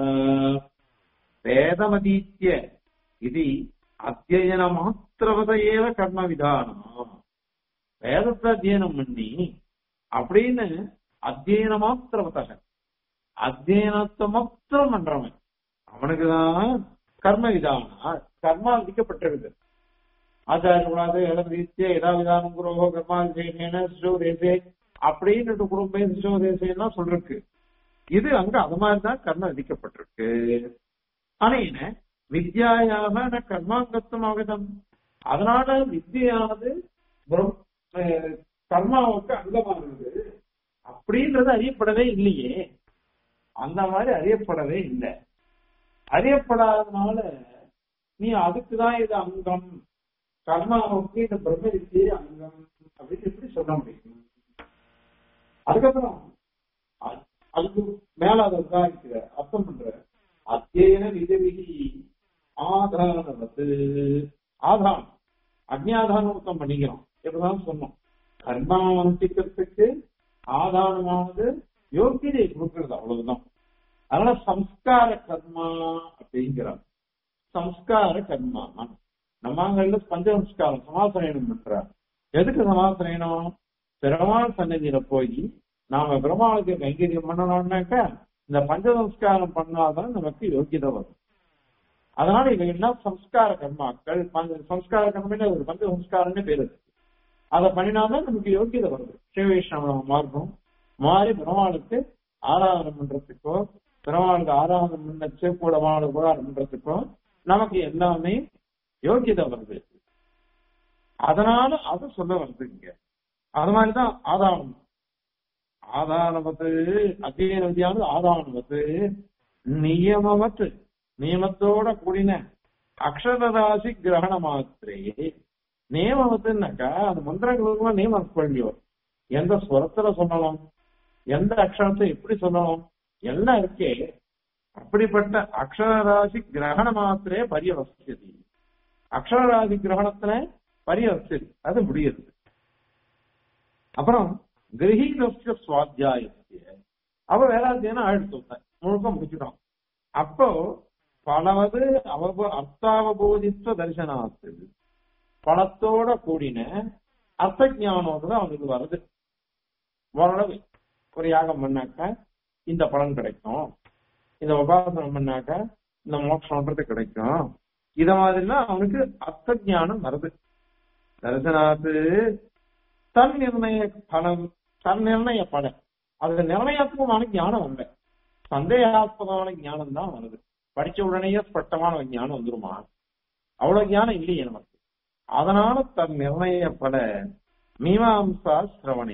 வேதமதீத்திய இது அத்தியன மாத்திரவத ஏவ கர்ம விதானம் வேதத்தை அத்தியனம் பண்ணி அப்படின்னு அத்தியன மாத்திரவத அத்தியனத்தை மாத்திரம் பண்றவன் அவனுக்குதான் கர்ம விதானம் கர்மா விதிக்கப்பட்டிருக்கு ஆச்சாரியக்கூடாது இளமதித்திய இடா விதானம் குரோகோ கர்மா விசேஷேன சிசோதேசே அப்படின்னு குடும்பம் சிசோதேசேன்னா சொல்லிருக்கு இது அங்க அது மாதிரிதான் கர்மம் விதிக்கப்பட்டிருக்கு ஆனா என்ன வித்யாயாக ந கர்மாங்கத்துவம் ஆகதம் அதனால வித்தியானது பிரம்- அஹ் கர்மாவுக்கு அங்கமானது அப்படின்றது அறியப்படவே இல்லையே அந்த மாதிரி அறியப்படவே இல்லை அறியப்படாதனால நீ அதுக்குதான் இது அங்கம் கர்மாவுக்கு இந்த பிரம்ம வித்தியே அங்கம் அப்படின்னு எப்படி சொல்ல முடியும் அதுக்கப்புறம் அ- அதுக்கு மேல அதை உதாரிக்கிற அர்த்தம் பண்ற அத்தியன விதவிதி ஆதாரவத்து ஆதாரம் அக்னியாதாரம் பண்ணிக்கிறோம் எப்படிதான் சொன்னோம் கர்மா அனுஷ்டிக்கிறதுக்கு ஆதாரமானது யோகியதை கொடுக்கிறது அவ்வளவுதான் அதனால சம்ஸ்கார கர்மா அப்படிங்கிறார் சம்ஸ்கார கர்மா நம்மாங்கல்ல பஞ்சசம்ஸ்காரம் சமாசனம் பண்றார் எதுக்கு சமாசனம் பெருமாள் சன்னதியில போய் நாம பெருமாளுக்கு கைங்கரியம் பண்ணணும்னாக்கா இந்த பஞ்சசம்ஸ்காரம் பண்ணாதான் நமக்கு யோகியதை வரும் அதனால இவையெல்லாம் சம்ஸ்கார கர்மாக்கள் பஞ்ச- சம்ஸ்கார கர்மன்னு ஒரு பஞ்ச சம்ஸ்காரம்னு பேரு இருக்கு. அதை பண்ணினாதான் நமக்கு யோகியதை வருது ஸ்ரீவைஷ்ணவ மார்க்கம் மாறி பெருமாளுக்கு ஆராதனை பண்றதுக்கோ பெருமாளுக்கு ஆராதனை பண்ணச்சு கூட மாடு உபகாரம் பண்றதுக்கோ நமக்கு எல்லாமே யோகியதை வருது அதனால அதை சொல்ல வருது இங்க அது மாதிரிதான் ஆதாரம் ஆதாரவத்து அத்தியன விதியானது ஆதாரவத்து நியமவத்து நியமத்தோட கூடின அக்ஷரராசி கிரகண மாத்திரே நியமவத்துனாக்கா அந்த மந்திரங்களுக்கு நியமம் பண்ணியும் எந்த ஸ்வரத்துல சொல்லணும் எந்த அக்ஷரத்தை எப்படி சொல்லணும் எல்லாம் இருக்கே அப்படிப்பட்ட அக்ஷரராசி கிரகண மாத்திரே பரியவசியதி அக்ஷரராசி கிரகணத்துல பரியவசியதி அது முடியுது அப்புறம் கிரகீதஸ்ய சுவாத்தியாயத்திய அவ வேதாத்தியன ஆழ்த்து முழுக்க முடிச்சிடும் அப்போ பலவது அவப அர்த்தாவபோதித்வ தரிசனாத்து பணத்தோட கூடின அர்த்த ஞானம் அவனுக்கு வருது ஓரளவு ஒரு யாகம் பண்ணாக்க இந்த பலன் கிடைக்கும் இந்த உபாசனம் பண்ணாக்க இந்த மோட்சம்ன்றது கிடைக்கும் இத மாதிரிலாம் அவனுக்கு அர்த்த ஞானம் வருது தரிசனாத்து தன் நிர்ணய பலம் தன் நிர்ணய பலன் அது நிர்ணயாத்மகமான ஞானம் வரல சந்தேகாஸ்பதமான ஞானம் தான் வருது படிச்ச உடனேயே ஸ்பஷ்டமான ஒரு ஞானம் வந்துருமா அவ்வளவு ஞானம் இல்லையே நமக்கு அதனால தன் நிர்ணய பல மீமாம்சா சிரவணே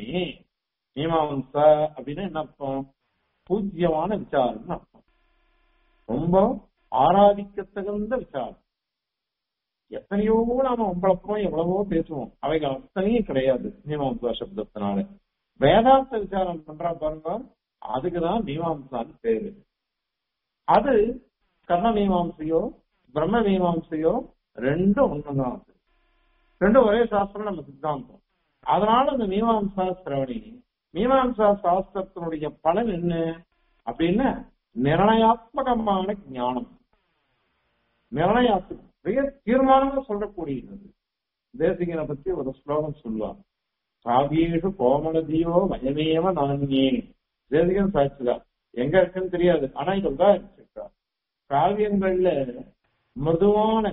மீமாம்சா அப்படின்னா என்ன அர்த்தம் பூஜ்யமான விசாரம்னு அர்த்தம் ரொம்ப ஆராதிக்கத்தகுந்த விசாரம் எத்தனையோ நாம ஒம்பளப்போம் எவ்வளவோ பேசுவோம் அவைகள் அத்தனையும் கிடையாது மீமாம்சா சப்தத்தினால வேதாந்த விசாரம் பண்றா பாருங்க அதுக்குதான் மீமாம்சான்னு பேரு அது கர்ண மீமாம்சையோ பிரம்ம மீமாம்சையோ ரெண்டும் ஒண்ணுதான் அது ரெண்டும் ஒரே சாஸ்திரம் நம்ம சித்தாந்தம் அதனால அந்த மீமாம்சா சிரவணி மீமாம்சா சாஸ்திரத்தினுடைய பலன் என்ன அப்படின்னா நிர்ணயாத்மகமான ஞானம் நிர்ணயாத்மகம் மிக தீர்மானமா சொல்லக்கூடியது தேசிகனை பத்தி ஒரு ஸ்லோகம் சொல்லுவார் காவியேஷு கோமலதியோ மயமேவ நானியே தேசிகன் சாட்சிதான் எங்க இருக்குன்னு தெரியாது ஆனா இதெல்லாம் இருக்கார் காவியங்கள்ல மிருதுவான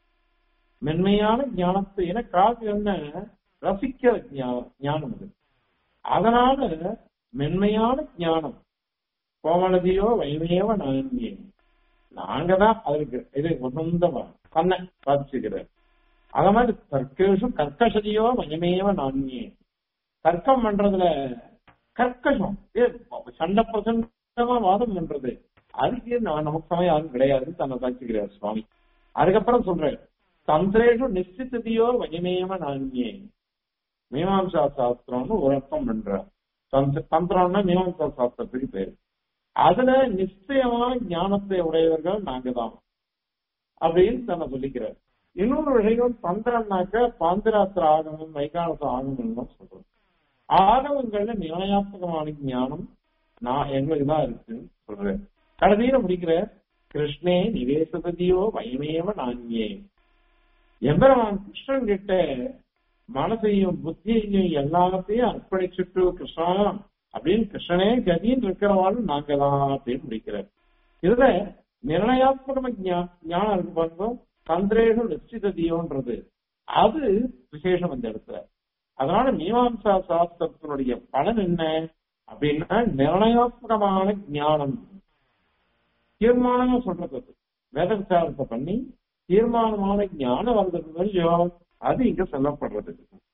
மென்மையான ஞானத்தை என காவியம் ரசிக்கிற ஞா- ஞானம் அது அதனால மென்மையான ஞானம் கோமலதியோ வைமேவ நானியே நாங்க தான் அதுக்கு இது உகந்தவா தன்னை சாதிச்சுக்கிறார் அத மாதிரி தர்க்கேஷு கர்க்கசதியோ மயமேவ நானியே தர்க்கம் பண்றதுல கர்க்கசம் ஏ, சண்டை பிரசண்டமா வாதம் பண்றது அதுக்கு நான் நமக்கு சமயம் யாரும் கிடையாதுன்னு தன்னை சாதிச்சுக்கிறார் சுவாமி அதுக்கப்புறம் சொல்றேன் தந்திரேஷு நிச்சித்ததியோ வயமேவ நானியே மீமாம்சா சாஸ்திரம்னு ஒரு அர்த்தம் பண்ற தந்திர- தந்திரம்னா மீமாம்சா சாஸ்திரத்துக்கு பேரு அதுல நிச்சயமான ஞானத்தை உடையவர்கள் நாங்க தான் அப்படின்னு தன்னை சொல்லிக்கிறார் இன்னொரு விஷயம் தந்திரம்னாக்க பாந்திராத்திர ஆகமம் வைகாலச ஆகமம் சொல்றோம் ஆகமங்கள்ல நியாயாத்மகமான ஞானம் நான் எங்களுக்கு தான் இருக்குன்னு சொல்றேன் கடைசியில முடிக்கிற கிருஷ்ணே நிவேசபதியோ வயமேவ நான்யே எம்பெருமான் கிருஷ்ணன் கிட்ட மனசையும் புத்தியையும் எல்லாத்தையும் அர்ப்பணிச்சுட்டு கிருஷ்ணா அப்படின்னு கிருஷ்ணனே கதின்னு இருக்கிறவாளும் நாங்க தான் அப்படின்னு முடிக்கிறார் இதுல நிர்ணயாத்மக ஞா- ஞானம் இருக்கு பாருங்க தந்திரேஷு நிச்சிததியோன்றது அது விசேஷம் இந்த இடத்துல அதனால மீமாம்சா சாஸ்திரத்தினுடைய பலன் என்ன அப்படின்னா நிர்ணயாத்மகமான ஞானம் தீர்மானமா சொல்றது அது. வேத விசாரத்தை பண்ணி தீர்மானமான ஞானம் வந்தது இல்லையோ அது இங்க சொல்லப்படுறது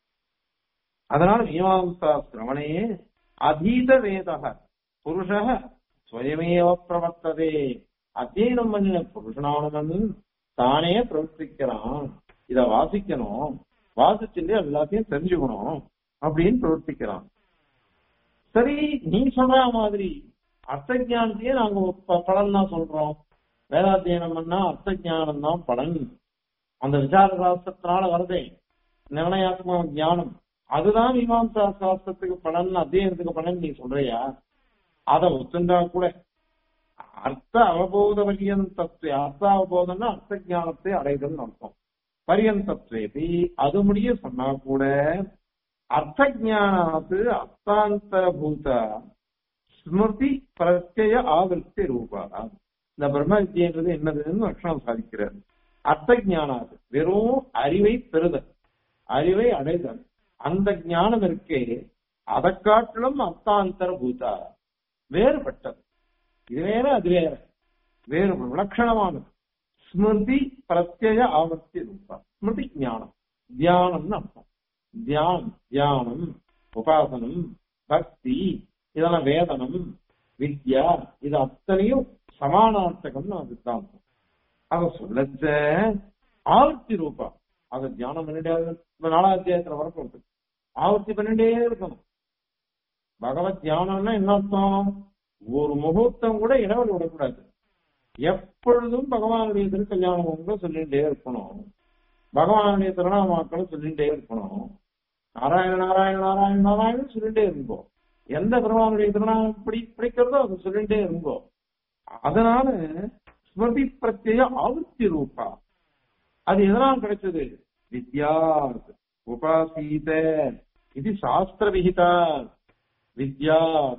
அதனால மீமாம்சா சிரவணே அதீத வேதக புருஷ ஸ்வயமேவ பிரவர்த்ததே அத்தியனம் பண்ணின புருஷனானவன் தானே பிரவர்த்திக்கிறான் இத வாசிக்கணும் வாசிச்சுட்டு எல்லாத்தையும் தெரிஞ்சுக்கணும் அப்படின்னு பிரவர்த்திக்கிறான் சரி நீ சொல்ற மாதிரி அர்த்த ஞானத்தையே நாங்க ப- பலன் தான் சொல்றோம் வேதாத்தியனம் பண்ணா அர்த்த ஞானம் தான் பலன் அந்த விசார சாஸ்திரத்தினால வருதே நிர்ணயாத்மக ஞானம் அதுதான் மீமாம்சா சாஸ்திரத்துக்கு பலன் அத்தியனத்துக்கு பலன் நீ சொல்றியா அத ஒத்துண்டா கூட அர்த்த அவபோத பரியந்தத்துவ அர்த்த அவபோதம்னா அர்த்த ஞானத்தை அடைதல் அர்த்தம் பரியந்தத்வேதி அது முடிய சொன்னா கூட அர்த்த ஞானாத்து அர்த்தாந்தரபூத ஸ்மிருதி பிரத்யய ஆவர்த்தி ரூபா இந்த பிரம்ம வித்யன்றது என்னதுன்னு லட்சணம் சாதிக்கிறார் அர்த்த ஞானாது வெறும் அறிவை பெறுதல் அறிவை அடைதல் அந்த ஞானம் இருக்கே அதை காட்டிலும் அர்த்தாந்தர பூதா வேறுபட்டது இது வேற அது வேற வேறு விலட்சணமானது ஸ்மிருதி பிரத்யய ஆவர்த்தி ரூபா ஸ்மிருதி ஞானம் தியானம்னு அர்த்தம் தியானம் தியானம் உபாசனம் பக்தி இதெல்லாம் வேதனம் வித்யா இது அத்தனையும் சமானார்த்தகம்னு அதுதான் அத சொல்லச்ச ஆவர்த்தி ரூபா அத தியானம் பண்ணிட்டே இப்ப நாலாவது அத்தியாயத்துல வரப்போகுது ஆவர்த்தி பண்ணிட்டே இருக்கணும் பகவத் தியானம்னா என்ன அர்த்தம் ஒரு முகூர்த்தம் கூட இடைவெளி விடக்கூடாது எப்பொழுதும் பகவானுடைய திருக்கல்யாணம் சொல்லிட்டே இருக்கணும் பகவானுடைய திருநாமாக்களும் சொல்லிட்டே இருக்கணும் நாராயண நாராயண நாராயண நாராயணன் சொல்லிட்டே இருந்தோம் எந்த பெருமானுடைய திருநாமம் பிடி பிடிக்கிறதோ அதை சொல்லிட்டே இருந்தோம் அதனால ஸ்மிருதி பிரத்யய ஆவர்த்தி ரூபா அது எதனால் கிடைச்சது வித்யா உபாசீத இது சாஸ்திர விகிதா வித்யா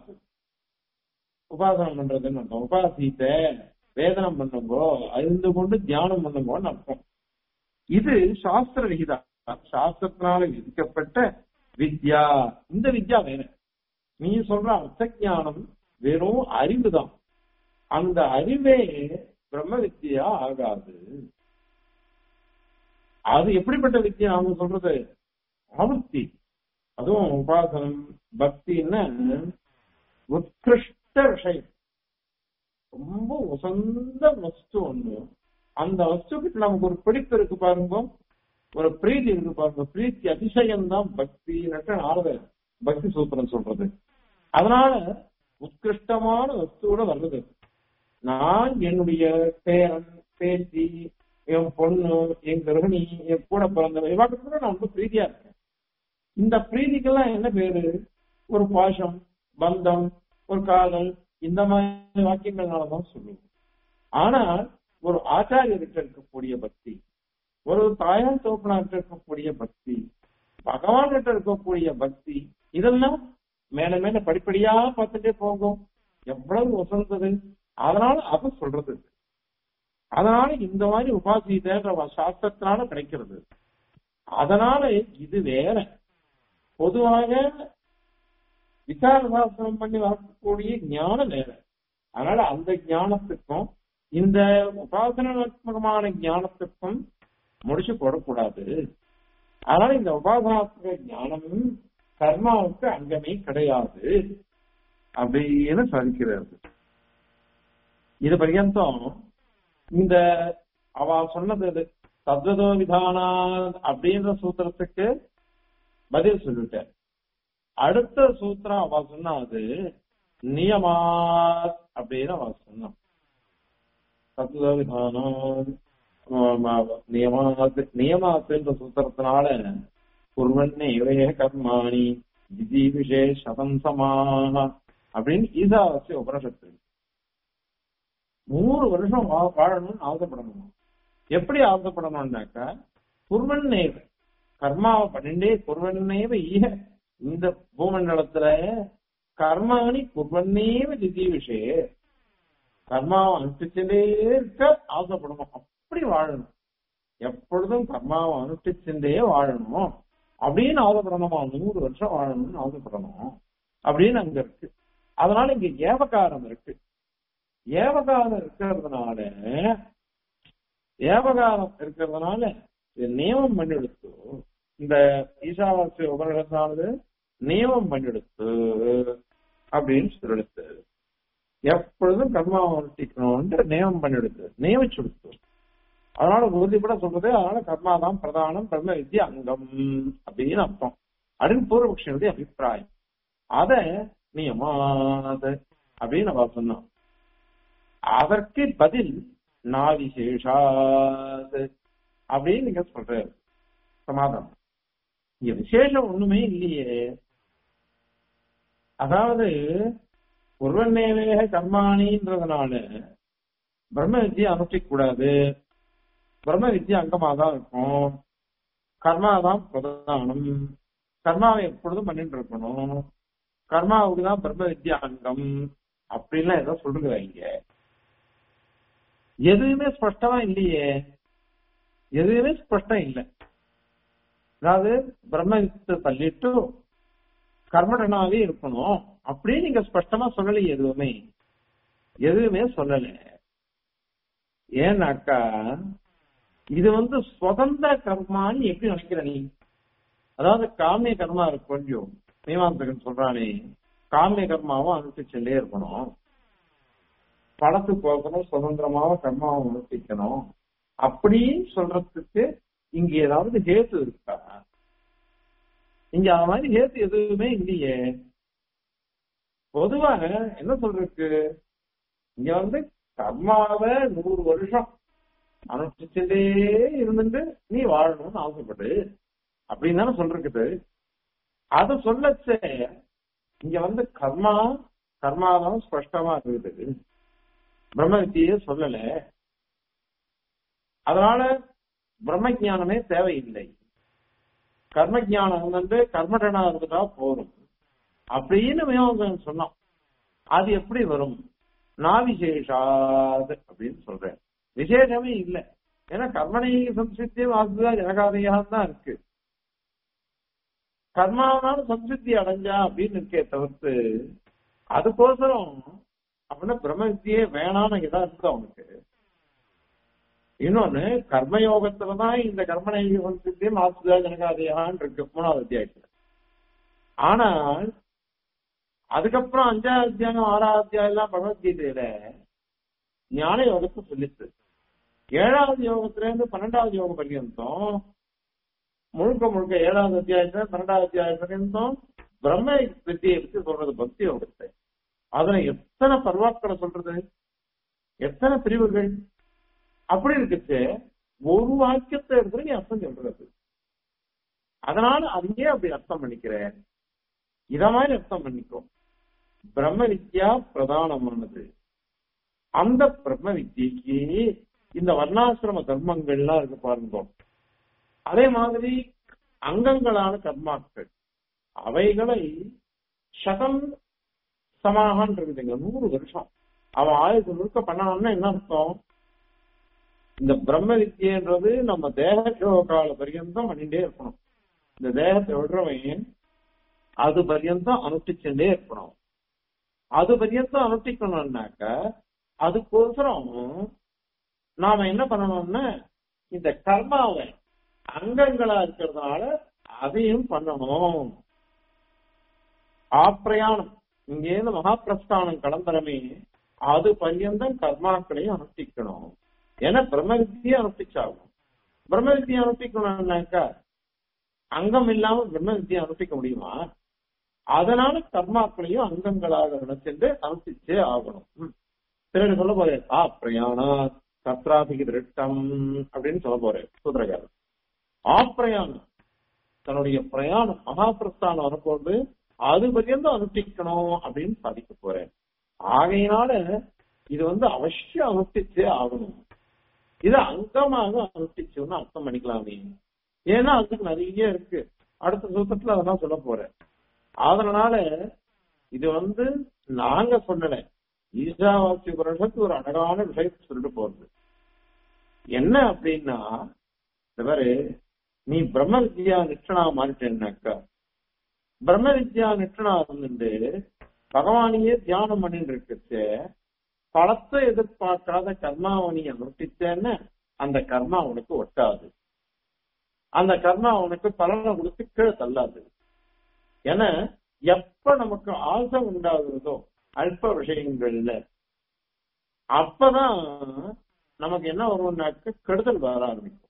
உபாசனம் பண்றதுன்னு அர்த்தம் உபாசீத்த வேதனம் பண்ணுங்கோ அறிந்து கொண்டு தியானம் பண்ணுங்கோன்னு அர்த்தம் இது சாஸ்திர விகிதா சாஸ்திரத்தினால விதிக்கப்பட்ட வித்யா இந்த வித்யா வேற நீ சொல்ற அர்த்த ஞானம் வெறும் அறிவுதான் அந்த அறிவே பிரம்ம வித்யா ஆகாது அது எப்படிப்பட்ட வித்யா அவங்க சொல்றது ஆவர்த்தி அதுவும் உபாசனம் பக்தின்னா உத்கிருஷ்ட விஷயம் ரொம்ப உசந்த வஸ்து ஒண்ணு அந்த வஸ்துக்கு நமக்கு ஒரு பிடிப்பு இருக்கு பாருங்க ஒரு பிரீதி இருக்கு பாருங்க பிரீத்தி அதிசயம் தான் பக்தி நாரத பக்தி சூத்திரம் சொல்றது அதனால உத்கிருஷ்டமான வஸ்துவோட வருது நான் என்னுடைய பேரன் பேத்தி என் பொண்ணு என் கர்ப்பிணி என் கூட பிறந்தவன் இவாக்கு கூட நான் ரொம்ப பிரீதியா இருக்கேன் இந்த பிரீதிக்கெல்லாம் என்ன பேரு ஒரு பாசம் பந்தம் ஒரு காதல் இந்த மாதிரி வாக்கியங்கள்னாலதான் சொல்லுவோம் ஆனால் ஒரு ஆச்சாரியர்கிட்ட இருக்கக்கூடிய பக்தி ஒரு தாயார் தோப்பனார்கிட்ட இருக்கக்கூடிய பக்தி பகவான் கிட்ட இருக்கக்கூடிய பக்தி இதெல்லாம் மேல மேல படிப்படியா பார்த்துட்டே போகும் எவ்வளவு உசந்தது அதனால அது சொல்றது அதனால இந்த மாதிரி உபாசிதன்ற சாஸ்திரத்தினால கிடைக்கிறது அதனால இது வேற பொதுவாக விசார சாஸ்திரம் பண்ணி வரக்கூடிய ஞானம் வேற அதனால அந்த ஞானத்துக்கும் இந்த உபாசனாத்மகமான ஞானத்துக்கும் முடிச்சு போடக்கூடாது அதனால இந்த உபாசனாத்மக ஞானமும் கர்மாவுக்கு அங்கமே கிடையாது அப்படின்னு சாதிக்கிறாரு இது பர்யந்தம் இந்த அவ சொன்னது இது தத்வதோ விதானா அப்படின்ற சூத்திரத்துக்கு பதில் சொல்லிட்டார் அடுத்த சூத்திரம் அவ சொன்னா அது நியமாத் அப்படின்னு அவ சொன்னான் தத்துவ விதானம் நியமாத்து நியமாத்துன்ற சூத்திரத்தினால குர்வன்னே இவைய கர்மாணி விதி விஷய சதம் சமாக அப்படின்னு ஈசாவாசி உபனிஷத்து நூறு வருஷம் வா- வாழணும்னு ஆசைப்படணும் எப்படி ஆசைப்படணும்னாக்கா குர்வன்னேவ கர்மாவை பண்ணிண்டே குர்வன்னேவ ஈக இந்த பூமண்டலத்துல கர்மாணி குர்வன்னேவ திதி விஷய கர்மாவை அனுஷ்டிச்சுட்டே இருக்க ஆசைப்படணும் அப்படி வாழணும் எப்பொழுதும் கர்மாவை அனுஷ்டிச்சுட்டே வாழணும் அப்படின்னு ஆசைப்படணுமா நூறு வருஷம் வாழணும்னு ஆசைப்படணும் அப்படின்னு அங்க இருக்கு அதனால இங்க ஏவகாரம் இருக்கு ஏவகாரம் இருக்கிறதுனால ஏவகாரம் இருக்கிறதுனால இது நியமம் பண்ணிடுத்து இந்த ஈசாவாசிய உபநிடத்தானது நியமம் பண்ணிடுத்து அப்படின்னு சொல்லிடுத்து எப்பொழுதும் கர்மாவை அனுஷ்டிக்கணும்னு நியமம் பண்ணிடுத்து நியமிச்சுடுத்து அதனால உறுதிப்பட சொல்றது அதனால கர்மா தான் பிரதானம் பிரம்ம வித்யா அங்கம் அப்படின்னு அர்த்தம் அப்படின்னு பூர்வபக்ஷனுடைய அபிப்பிராயம் அத நியமாத அப்படின்னு நம்ம சொன்னோம் அதற்கு பதில் நாவிசேஷாத் அப்படின்னு நீங்க சொல்றாரு சமாதானம் இங்க விசேஷம் ஒண்ணுமே இல்லையே அதாவது ஒருவன்னேவே கர்மாணின்றதுனால பிரம்ம வித்தியை அனுஷ்டிக்க கூடாது பிரம்ம வித்யா அங்கமா தான் இருக்கும் கர்மா தான் பிரதானம் கர்மாவை எப்பொழுதும் பண்ணிட்டு இருக்கணும் கர்மாவுக்கு தான் பிரம்ம வித்யா அங்கம் அப்படின்லாம் ஏதோ சொல்றாங்க எதுவுமே ஸ்பஷ்டமா இல்லையே எதுவுமே ஸ்பஷ்டம் இல்லை அதாவது பிரம்ம வித்தை தள்ளிட்டு கர்மடனாவே இருக்கணும் அப்படின்னு நீங்க ஸ்பஷ்டமா சொல்லலையே எதுவுமே எதுவுமே சொல்லல ஏன்னாக்கா இது வந்து சுதந்திர கர்மான்னு எப்படி நினைக்கிற நீ அதாவது காமிய கர்மா இருக்கு கொஞ்சம் மீமாந்தகன் சொல்றானே காமிய கர்மாவும் அனுஷ்டிச்சுட்டே இருக்கணும் படத்து போகணும் சுதந்திரமாக கர்மாவை அனுஷ்டிக்கணும் அப்படின்னு சொல்றதுக்கு இங்க ஏதாவது ஹேத்து இருக்கா இங்க அது மாதிரி ஹேத்து எதுவுமே இல்லையே பொதுவாக என்ன சொல்றதுக்கு இங்க வந்து கர்மாவை நூறு வருஷம் அனுஷ்டிச்சுட்டே இருந்துட்டு நீ வாழணும்னு ஆசைப்படு அப்படின்னு தானே சொல்றது அது சொல்லச்சே இங்க வந்து கர்மா கர்மாதான் ஸ்பஷ்டமா இருக்குது பிரம்ம வித்தியே சொல்லல அதனால பிரம்ம ஞானமே தேவையில்லை கர்ம ஞானம் வந்து கர்மடனா இருந்துட்டா போதும் அப்படின்னு மீமாசகன் சொன்னான் அது எப்படி வரும் நாவிசேஷாது அப்படின்னு சொல்றேன் விசேஷமே இல்லை ஏன்னா கர்மனை சம்சித்தியம் ஆகுதா ஜனகாதையா தான் இருக்கு கர்மாவனால சம்சித்தி அடைஞ்சா அப்படின்னு இருக்கே தவிர்த்து அதுக்கோசரம் அப்படின்னா பிரம்ம வித்தியே வேணான்னு ஏதாவது இருக்கு அவனுக்கு இன்னொன்னு கர்மயோகத்துலதான் இந்த கர்மனை சம்சித்தியம் ஆசுதா ஜனகாதையான்னு இருக்கு மூணாவது அத்தியாயத்துல ஆனால் அதுக்கப்புறம் அஞ்சாவது அத்தியாயம் ஆறாவது அத்தியாயம் எல்லாம் பகவத்கீதையில ஞான யோகத்தை சொல்லிச்சு ஏழாவது யோகத்துல இருந்து பன்னெண்டாவது யோகம் பர்யந்தம் முழுக்க முழுக்க ஏழாவது அத்தியாயத்துல பன்னெண்டாவது அத்தியாயம் பர்யந்தம் பிரம்ம வித்தியை பத்தி சொல்றது பக்தி யோகத்தை அதுல எத்தனை பர்வாக்களை சொல்றது எத்தனை பிரிவுகள் அப்படி இருக்குச்சு ஒரு வாக்கியத்தை எடுத்து நீ அர்த்தம் சொல்றது அதனால அதையே அப்படி அர்த்தம் பண்ணிக்கிறேன் இத மாதிரி அர்த்தம் பண்ணிக்கோ பிரம்ம வித்யா பிரதானமானது அந்த பிரம்ம வித்தியக்கு இந்த வர்ணாசிரம தர்மங்கள்லாம் இருக்கு பாருங்க அதே மாதிரி அங்கங்களான கர்மாக்கள் அவைகளை சதம் சமாகன் இருக்குதுங்க நூறு வருஷம் அவன் ஆயுசு முழுக்க பண்ணணும்னா என்ன அர்த்தம் இந்த பிரம்ம வித்தியன்றது நம்ம தேக கால பரியந்தம் பண்ணிட்டே இருக்கணும் இந்த தேகத்தை விடுறவன் அது பரியந்தம் அனுஷ்டிச்சுட்டே இருக்கணும் அது பரியந்தம் அனுஷ்டிக்கணும்னாக்க அதுக்கோசரம் நாம என்ன பண்ணணும்னா இந்த கர்மாவை அங்கங்களா இருக்கிறதுனால அதையும் பண்ணணும் ஆப்பிரயாணம் இங்கேருந்து மகாபிரஸ்தானம் கலந்தரமே அது பரியந்தம் கர்மாக்களையும் அனுஷ்டிக்கணும் ஏன்னா பிரம்ம வித்தியை அனுஷ்டிச்சாகும் பிரம்ம வித்தியை அனுஷ்டிக்கணும்னாக்கா அங்கம் இல்லாம பிரம்ம வித்தியை அனுஷ்டிக்க முடியுமா அதனால கர்மாக்களையும் அங்கங்களாக நினைச்சிட்டு அனுஷ்டிச்சே ஆகணும் பிறகு சொல்ல போறேன் ஆ பிரயாணா சத்ராபிகி திருட்டம் அப்படின்னு சொல்ல போறேன் சூத்திரகாரர் ஆப்பிரயாணம் தன்னுடைய பிரயாணம் மகாபிரஸ்தானம் வரப்போது அது பர்யந்தம் அனுஷ்டிக்கணும் அப்படின்னு சாதிக்க போறேன் ஆகையினால இது வந்து அவசியம் அனுஷ்டிச்சே ஆகணும் இது அங்கமாக அனுஷ்டிச்சோம்னு அர்த்தம் பண்ணிக்கலாமே ஏன்னா அதுக்கு நிறைய இருக்கு அடுத்த சூத்திரத்துல அதான் சொல்ல போறேன் அதனால இது வந்து நாங்க சொல்லல ஈசாவாசிய புருஷத்து ஒரு அழகான விஷயத்தை சொல்லிட்டு போறது என்ன அப்படின்னா இந்த மாதிரி நீ பிரம்ம வித்யா நிஷ்டனா மாறிட்டேன்னாக்கா பிரம்ம வித்யா நிஷ்டனா இருந்துட்டு பகவானையே தியானம் பண்ணிட்டு இருக்கச்சு பலத்தை எதிர்பார்க்காத கர்மாவை நீ அனுஷ்டித்தேன்னு அந்த கர்மா உனக்கு ஒட்டாது அந்த கர்மா உனக்கு பலனை கொடுத்து கீழே தள்ளாது ஏன்னா எப்ப நமக்கு ஆசை உண்டாகுறதோ அல்ப விஷயங்கள்ல அப்பதான் நமக்கு என்ன வரும்னாக்க கெடுதல் வர ஆரம்பிக்கும்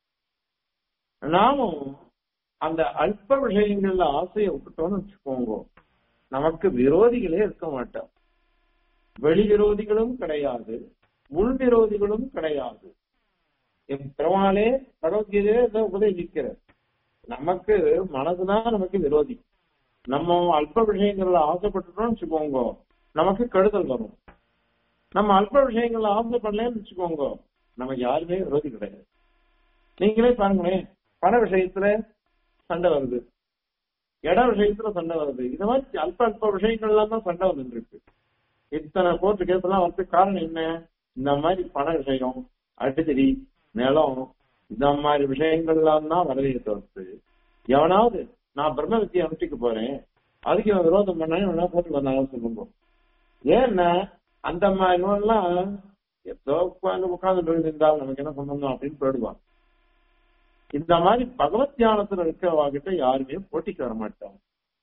நாமும் அந்த அல்ப விஷயங்கள்ல ஆசையை விட்டுட்டோம்னு வச்சுக்கோங்க நமக்கு விரோதிகளே இருக்க மாட்டோம் வெளி விரோதிகளும் கிடையாது உள் விரோதிகளும் கிடையாது பெருமாளே பகவத்கீதையே இதை உபதேசிக்கிறார் நமக்கு மனதுதான் நமக்கு விரோதி நம்ம அல்ப விஷயங்கள்ல ஆசைப்பட்டுட்டோம்னு வச்சுக்கோங்க நமக்கு கெடுதல் வரும் நம்ம அல்ப விஷயங்கள்ல ஆசைப்படலன்னு வச்சுக்கோங்க நமக்கு யாருமே விரோதி கிடையாது நீங்களே பாருங்களேன் பண விஷயத்துல சண்டை வருது இட விஷயத்துல சண்டை வருது இது மாதிரி அல்ப அல்ப விஷயங்கள்லாம் தான் சண்டை வந்துட்டு இருக்கு இத்தனை கோர்ட்டு கேஸ் எல்லாம் வரதுக்கு காரணம் என்ன இந்த மாதிரி பண விஷயம் அடிச்சடி நிலம் இந்த மாதிரி விஷயங்கள்லாம் தான் வரவே தவிர்த்து எவனாவது நான் பிரம்ம வித்தியை அனுஷ்டிக்க போறேன் அதுக்கு இவன் விரோதம் பண்ணாலும் இவனா போட்டு வந்தாலும் சொல்லுங்க ஏன்னா அந்த மாதிரி எல்லாம் ஏதோ உட்காந்து உட்கார்ந்து இருந்தாலும் நமக்கு என்ன சம்பந்தம் அப்படின்னு போயிடுவான் இந்த மாதிரி பகவத் தியானத்துல இருக்கிறவாகிட்ட யாருமே போட்டிக்கு வர மாட்டான்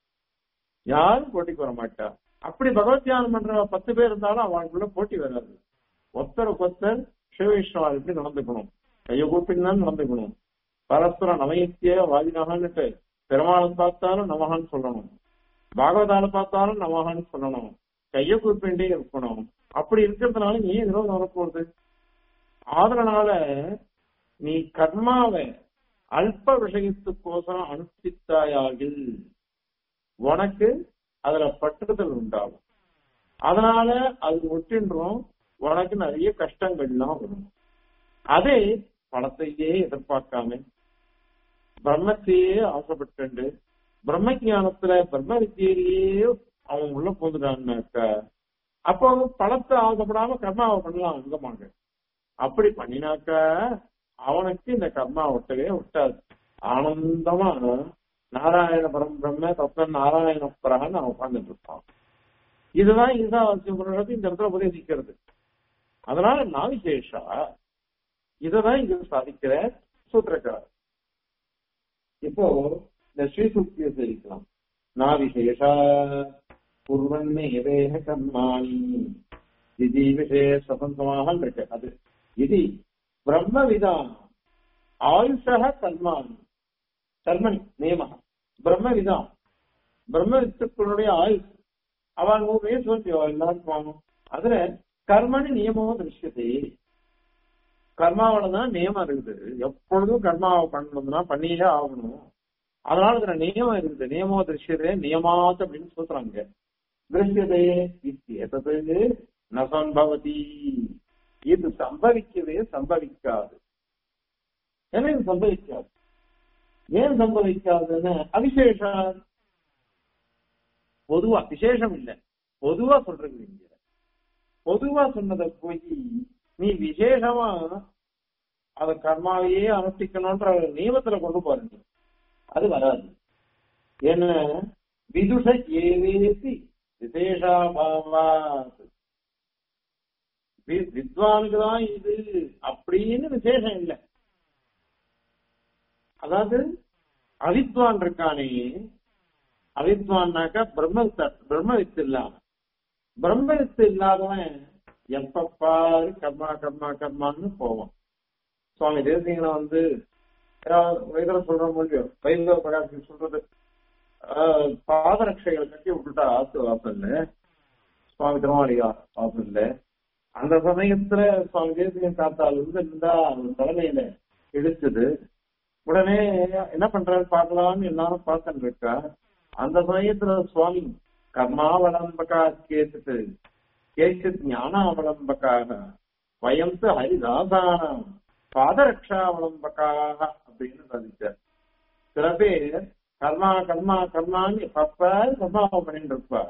யாரும் போட்டிக்கு வர மாட்டா அப்படி பகவத் தியானம் பண்ற பத்து பேர் இருந்தாலும் அவங்களுக்குள்ள போட்டி வராது ஒருத்தருக்கு ஒருத்தர் சிவவிஷ்ணவா எப்படி நடந்துக்கணும் கைய கூப்பின்னு தான் நடந்துக்கணும் பரஸ்பரம் நவயத்திய வாதினகான்னுட்டு பெருமாளை பார்த்தாலும் நமகான்னு சொல்லணும் பாகவதால பார்த்தாலும் நமகான்னு சொல்லணும் கைய கூப்பிண்டே இருக்கணும் அப்படி இருக்கிறதுனால நீ விரோதம் வரப்போகுது அதனால நீ கர்மாவை அல்ப விஷயத்துக்கோசரம் அனுஷ்டித்தாயாகில் உனக்கு அதுல பற்றுதல் உண்டாகும் அதனால அது ஒட்டின்றோம் உனக்கு நிறைய கஷ்டங்கள்லாம் வரும் அதே பணத்தையே எதிர்பார்க்காம பிரம்மத்தையே ஆசைப்பட்டு பிரம்ம ஞானத்துல பிரம்ம வித்தியிலேயே அவன் உள்ள போதுடான்னாக்க அப்போ பணத்தை ஆசைப்படாம கர்மாவை பண்ணலாம் அங்கமாக அப்படி பண்ணினாக்க அவனுக்கு இந்த கர்மா ஒட்டவே ஒட்டாது ஆனந்தமா நாராயண பரம் பிரம்ம தத்தன் நாராயண பரான்னு அவன் உட்கார்ந்துட்டு இருப்பான் இதுதான் ஈசாவாசியம் இந்த இடத்துல உபதேசிக்கிறது அதனால நாவிசேஷா இததான் இங்க சாதிக்கிற சூத்திரக்கார் இப்போ இந்த ஸ்ரீசுக்தியை தெரிவிக்கலாம் நாவிசேஷா குர்வன்னே ஏதேக கர்மாணி விதி விசேஷ சம்பந்தமாக இருக்கு அது இது பிரம்மவிதான் ஆயுஷக கர்மாணி கர்மணி நியம பிரம்மவிதான் பிரம்ம வித்துக்களுடைய ஆயுஷ் அவன் நூறு வயசு வந்து எல்லாருக்கும் அதுல கர்மணி நியமம் திருஷ்யத்தை கர்மாவில தான் நியமம் இருக்குது எப்பொழுதும் கர்மாவை பண்ணணும்னா பண்ணியே ஆகணும் அதனால இதுல நியமம் இருக்குது நியமோ திருஷ்யதே நியமாத் அப்படின்னு சொல்றாங்க திருஷ்யதே இத்தியதது ந சம்பவதி இது சம்பவிக்கவே சம்பவிக்காது ஏன்னா இது சம்பவிக்காது ஏன் சம்பவிக்காதுன்னு அவிசேஷா பொதுவா விசேஷம் இல்ல பொதுவா சொல்றது இங்க பொதுவா சொன்னதை போய் நீ விசேஷமா அத கர்மாவையே அனுஷ்டிக்கணும்ன்ற நியமத்துல கொண்டு போறீங்க அது வராது என்ன விதுஷ ஏவேசி விசேஷாபாவாத் வித்வானுக்கு தான் இது அப்படின்னு விசேஷம் இல்லை அதாவது அவித்வான் இருக்கானே அவித்வான்னாக்கா பிரம்ம பிரம்ம வித்து இல்லாம பிரம்ம வித்து இல்லாதவன் எப்ப பாரு கர்மா கர்மா கர்மான்னு போவான் சுவாமி தேசிங்கனை வந்து வைத்திர சொல்ற முடியும் வைந்தவ பிரகாஷ் சொல்றது பாதரட்சைகளை கட்டி விட்டுட்டா ஆத்து வாசல்ல சுவாமி திருமாளிகா வாசல்ல அந்த சமயத்துல சுவாமி தேசிகன் காத்தால் இருந்து இருந்தா அந்த தலைமையில இடிச்சது உடனே என்ன பண்றாரு பார்க்கலாம்னு எல்லாரும் பார்த்துட்டு இருக்கா அந்த சமயத்துல சுவாமி கர்மாவலம்பகா கேட்டுட்டு கேச்சித் ஞானாவலம்பகாக வயம்து ஹரிதாசானம் பாதரக்ஷாவலம்பகாக அப்படின்னு சாதிச்சார் சில பேர் கர்மா கர்மா கர்மான்னு எப்ப கர்மாவை பண்ணிட்டு இருப்பா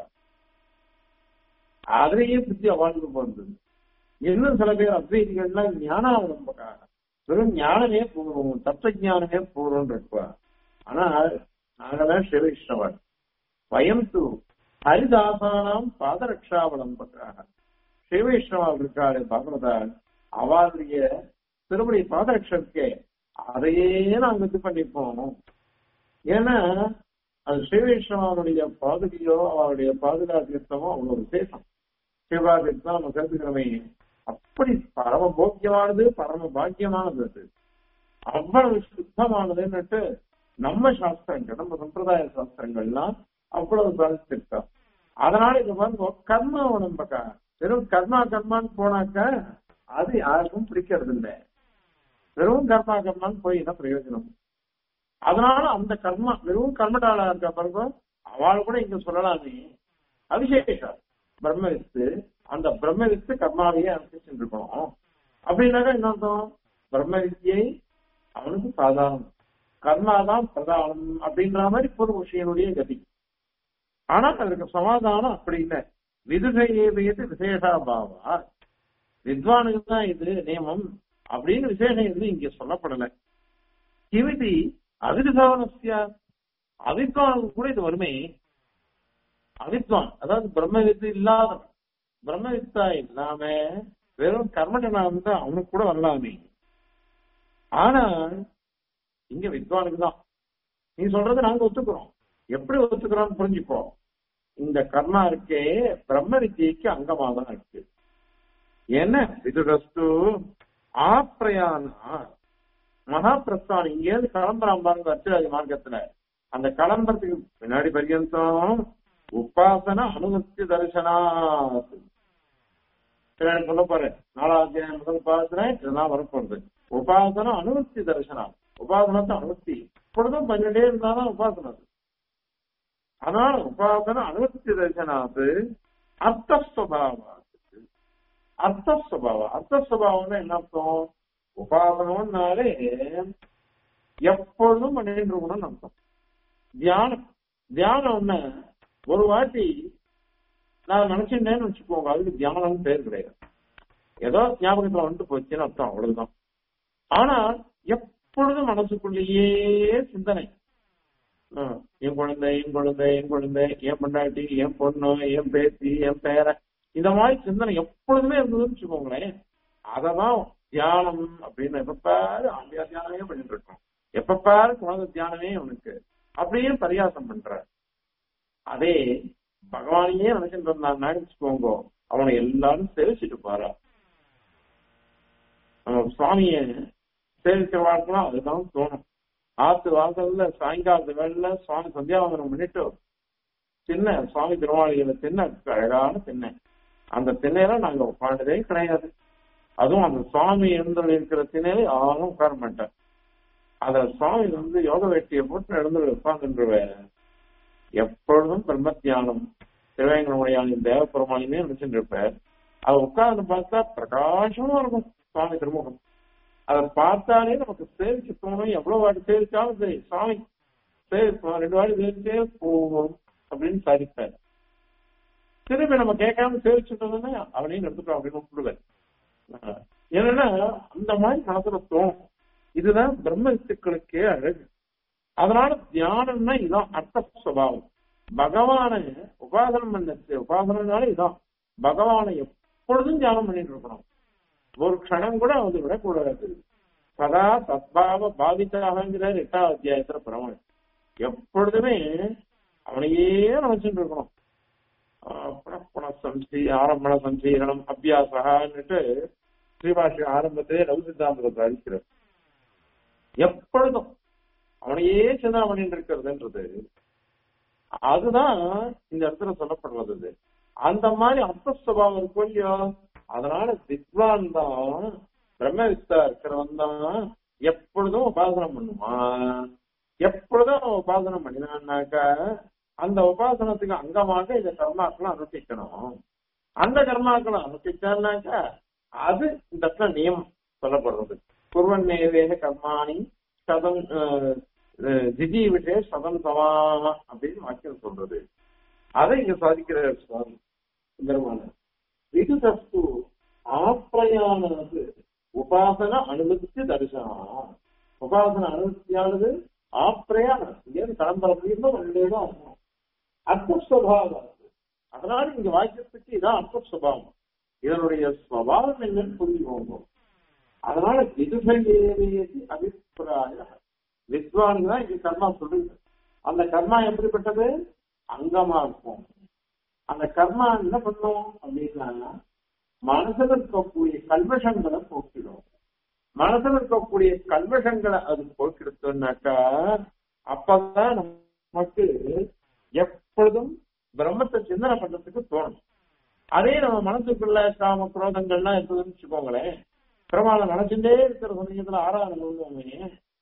அதுலயே புத்தி அவாழ்ந்து போகுது இன்னும் சில பேர் அத்வைதிகள்லாம் ஞானாவலம்பகாக வெறும் ஞானமே பூர்வம் தத்துவ ஞானமே பூர்வம் இருப்பா ஆனா நாங்கதான் சிவவிஷ்ணவர் வயம் தூ ஹரிதாசானாம் பாதரக்ஷாவலம்பகாக சிவவிஷ்ணவர் இருக்காரு பாகவதான் அவருடைய திருமணி பாதரட்சத்துக்கு அதையே நாங்க இது பண்ணிப்போம் ஏன்னா அது ஸ்ரீவைஷ்ணவனுடைய பாதுகையோ அவருடைய பாதுகாத்தியமோ அவ்வளவு விசேஷம் சிவபாகியத்தான் நம்ம கருதுகிறோமே அப்படி பரம போக்கியமானது பரம பாக்கியமானது அது அவ்வளவு சுத்தமானதுன்னுட்டு நம்ம சாஸ்திரங்கள் நம்ம சம்பிரதாய சாஸ்திரங்கள்லாம் அவ்வளவு சாதிச்சிருக்கோம் அதனால இது வந்து கர்மா உடம்பக்கா வெறும் கர்மா கர்மான்னு போனாக்க அது யாருக்கும் பிடிக்கிறது இல்லை வெறும் கர்மா கர்மான்னு போய் என்ன பிரயோஜனம் அதனால அந்த கர்மா வெறும் கர்மடாலா இருக்க பிறகு அவள் கூட இங்க சொல்லலாமே அபிஷேகா பிரம்மவித்து அந்த பிரம்மவித்து கர்மாவையே அனுப்பிச்சுட்டு இருக்கணும் அப்படின்னாக்கா என்ன அர்த்தம் பிரம்ம வித்தியை அவனுக்கு சாதாரணம் கர்மாதான் பிரதானம் அப்படின்ற மாதிரி பூர்வஷியனுடைய கதி ஆனா அதுக்கு சமாதானம் அப்படி இல்லை விதுகையேது விசேஷா பாவா வித்வானுக்கு தான் இது நியமம் அப்படின்னு விசேஷம் எதுவும் இங்க சொல்லப்படல கிமிதி அவிர்பாவனஸ்ய அவித்வானுக்கு கூட இது வருமே அவித்வான் அதாவது பிரம்மவித்து இல்லாத பிரம்மவித்தா இல்லாம வெறும் கர்மஜனா இருந்தா அவனுக்கு கூட வரலாமே ஆனா இங்க வித்வானுக்கு தான் நீ சொல்றது நாங்க ஒத்துக்கிறோம் எப்படி ஒத்துக்கிறோம்னு புரிஞ்சுப்போம் இந்த கர்ணா இருக்கே பிரம்ம வித்தியைக்கு அங்கமா தான் இருக்கு என்ன விதுரஸ்து ஆப்ரயானா மகாபிரஸ்தானம் இங்க இருந்து கிளம்புறான் பாருங்க அச்சுராஜ மார்க்கத்துல அந்த கிளம்புறதுக்கு பின்னாடி பர்யந்தம் உபாசன அனுபத்தி தரிசனா சொல்ல போற நாலாவது முதல் பாதத்துல இதெல்லாம் வரப்போறது உபாசன அனுபத்தி தரிசனா உபாசனத்தை அனுபத்தி இப்பொழுதும் பண்ணிட்டே இருந்தாதான் உபாசனம் அது. அதனால உபாசன அனுபத்தி தரிசனாத்து அர்த்தஸ்வபாவம் அர்த்தஸ்வபாவம் அர்த்தஸ்வபாவம்னா என்ன அர்த்தம் உபாசனம்னாலே எப்பொழுதும் பண்ணிட்டு இருக்கணும்னு அர்த்தம் தியானம் தியானம்னா ஒரு வாட்டி நான் நினைச்சிட்டேன்னு வச்சுக்கோங்க அதுக்கு தியானம்னு பேர் கிடையாது ஏதோ ஞாபகத்துல வந்துட்டு போச்சுன்னு அர்த்தம் அவ்வளவுதான் ஆனா எப்பொழுதும் மனசுக்குள்ளேயே சிந்தனை ஆ, என் குழந்தை என் குழந்தை என் குழந்தை என் பொண்டாட்டி என் பொண்ணு என் பேத்தி என் பேர இந்த மாதிரி சிந்தனை எப்பொழுதுமே இருந்ததுன்னு வச்சுக்கோங்களேன் அததான் தியானம் அப்படின்னு எப்ப பாரு ஆம்பியா தியானமே பண்ணிட்டு இருக்கோம் எப்ப பாரு குழந்தை தியானமே அவனுக்கு அப்படியே பரியாசம் பண்ற அதே பகவானையே நினைச்சிட்டு இருந்தான்னு வச்சுக்கோங்க அவனை எல்லாரும் சேவிச்சுட்டு பாரா நம்ம சுவாமிய சேவிச்ச வாழ்க்கலாம் அதுதான் தோணும் ஆத்து வாசல்ல சாயங்காலத்து வேலையில சுவாமி சந்தியாவந்தனம் பண்ணிட்டு சின்ன சுவாமி திருவாளிகள தின்ன அழகான திண்ணை அந்த திண்ணையில நாங்க உட்காண்டதே கிடையாது அதுவும் அந்த சுவாமி எழுந்தல் இருக்கிற திண்ணையில யாரும் உட்கார மாட்டேன் அத சுவாமி வந்து யோக வேட்டியை போட்டு எழுந்து உட்கார்ந்துருவேன் எப்பொழுதும் பிரம்ம தியானம் திருவேங்கடமுடையானின் தேவபெருமானியுமே நினைச்சுட்டு இருப்பார் அதை உட்கார்ந்து பார்த்தா பிரகாசமா இருக்கும் சுவாமி திருமுகம் அதை பார்த்தாலே நமக்கு சேவிச்சு தோணும் எவ்வளவு வாட்டி சேவிச்சாலும் சரி சுவாமி சேவிப்போம் ரெண்டு வாட்டி சேவிச்சே போவோம் அப்படின்னு சாதிப்பார் திரும்பி நம்ம கேட்காம சேவிச்சுட்டோம்னா அவனையும் எடுத்துட்டோம் அப்படின்னு விட்டுடுவேன் ஆஹ் என்னன்னா அந்த மாதிரி மனசுல தோணும் இதுதான் பிரம்ம வித்துக்களுக்கே அழகு அதனால தியானம்னா இதான் அர்த்த சுபாவம் பகவான உபாசனம் பண்ண உபாசனம்னால இதான் பகவானை எப்பொழுதும் தியானம் பண்ணிட்டு இருக்கணும் ஒரு க்ஷணம் கூட வந்து விடக்கூடாது சதா தத்பாவ பாதித்தாகங்கிறார் எட்டாவது அத்தியாயத்துல பிரமணம் எப்பொழுதுமே அவனையே நினைச்சுட்டு இருக்கணும் புனசம்சி ஆரம்பண சஞ்சீரணம் அபியாசகான்னுட்டு ஸ்ரீபாஷி ஆரம்பத்திலே லவ் சித்தாந்தத்தை அழிக்கிறார் எப்பொழுதும் அவனையே சிந்தனை பண்ணிட்டு இருக்கிறதுன்றது அதுதான் இந்த இடத்துல சொல்லப்படுறது அது. அந்த மாதிரி அர்த்த சுபாவம் இருக்கும் இல்லையோ அதனால வித்வான் தான் பிரம்மவித்தா இருக்கிறவன் தான் எப்பொழுதும் உபாசனம் பண்ணுவான் எப்பொழுதும் அவன் உபாசனம் பண்ணினான்னாக்கா அந்த உபாசனத்துக்கு அங்கமாக இந்த கர்மாக்களை அனுஷ்டிக்கணும் அந்த கர்மாக்களை அனுஷ்டிச்சான்னாக்கா அது இந்த இடத்துல நியமம் சொல்லப்படுறது குருவன்னேவேக கர்மாணி சதம் ஜிஜி விட்டே சதம் சமாம அப்படின்னு வாக்கியம் சொல்றது அதை இங்க சாதிக்கிற சுவாமி சுந்தரமான இது தஸ்து ஆப்பிரயானது உபாசன அனுமதித்து தரிசனம் உபாசன அனுமதியானது ஆப்பிரயானம் ஏன் கடந்த அப்படின்னா ஒன்றேதான் ஆகும் அர்த்தஸ்வபாவம் அதனால இங்க வாக்கியத்துக்கு இதான் அர்த்த சுபாவம் இதனுடைய சுவாவம் என்னன்னு புரிஞ்சுக்கோங்க அதனால விதுகையேவேதி அபிப்பிராய வித்வான் தான் இங்க கர்மா சொல்லுங்க அந்த கர்மா எப்படிப்பட்டது அங்கமா இருக்கும் அந்த கர்மா என்ன பண்ணும் அப்படின்னா மனசுல இருக்கக்கூடிய கல்வஷங்களை போக்கிடும் மனசுல இருக்கக்கூடிய கல்வஷங்களை அது போக்கிடுத்தோம்னாக்கா அப்பதான் நமக்கு எப்பொழுதும் பிரம்மத்தை சிந்தனை பண்றதுக்கு தோணும் அதே நம்ம மனசுக்குள்ள காம குரோதங்கள்லாம் இருக்குதுன்னு வச்சுக்கோங்களேன் பெருமாளை நினைச்சுட்டே இருக்கிற சமயத்துல ஆராதனை பண்ணுவோமே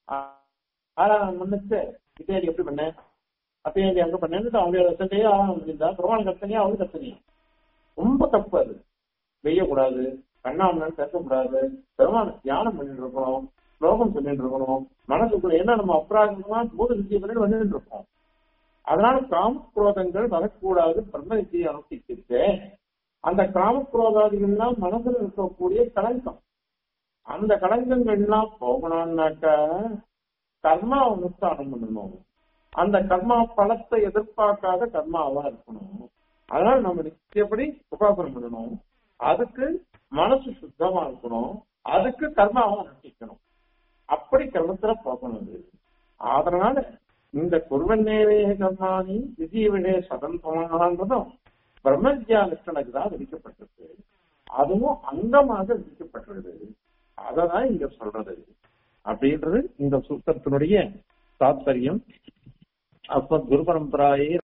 ஆராதனை பண்ணுச்சு இத்தேடி எப்படி பண்ண அத்தையடி அங்க பண்ணேன்னு அவங்களோட ரசத்தையே ஆராதனை பண்ணியிருந்தா பெருமாள் கத்தனையா அவங்க கத்தனையா ரொம்ப தப்பு அது செய்யக்கூடாது கண்ணாமன்னு பேசக்கூடாது பெருமாள் தியானம் பண்ணிட்டு இருக்கணும் ஸ்லோகம் சொல்லிட்டு இருக்கணும் மனசுக்குள்ள என்ன நம்ம அப்ராகமா பூத சித்தியை பண்ணிட்டு வந்துட்டு இருக்கோம் அதனால காமக்ரோதங்கள் வரக்கூடாது பிரம்ம வித்தியை அனுஷ்டிச்சிருக்கு அந்த காமக்ரோதாதிகள்லாம் மனசுல இருக்கக்கூடிய கலங்கம் அந்த கலங்கங்கள்லாம் போகணும்னாக்கா கர்மா அனுஷ்டானம் பண்ணணும் அந்த கர்மா பலத்தை எதிர்பார்க்காத கர்மாவா இருக்கணும் அதனால நம்ம நிச்சயப்படி உபாசனம் பண்ணணும் அதுக்கு மனசு சுத்தமா இருக்கணும் அதுக்கு கர்மாவை அனுஷ்டிக்கணும் அப்படி கர்மத்துல போகணும் அது அதனால இந்த குருவன்னேவே கர்மானி விதியவிடே சதந்தமானதும் பிரம்மஜா லட்சணுக்கு தான் விதிக்கப்பட்டிருக்கு அதுவும் அங்கமாக விதிக்கப்பட்டிருக்கு அததான் இங்க சொல்றது அப்படின்றது இந்த சூத்திரத்தினுடைய தாத்பரியம் அப்ப குரு பரம்பராயே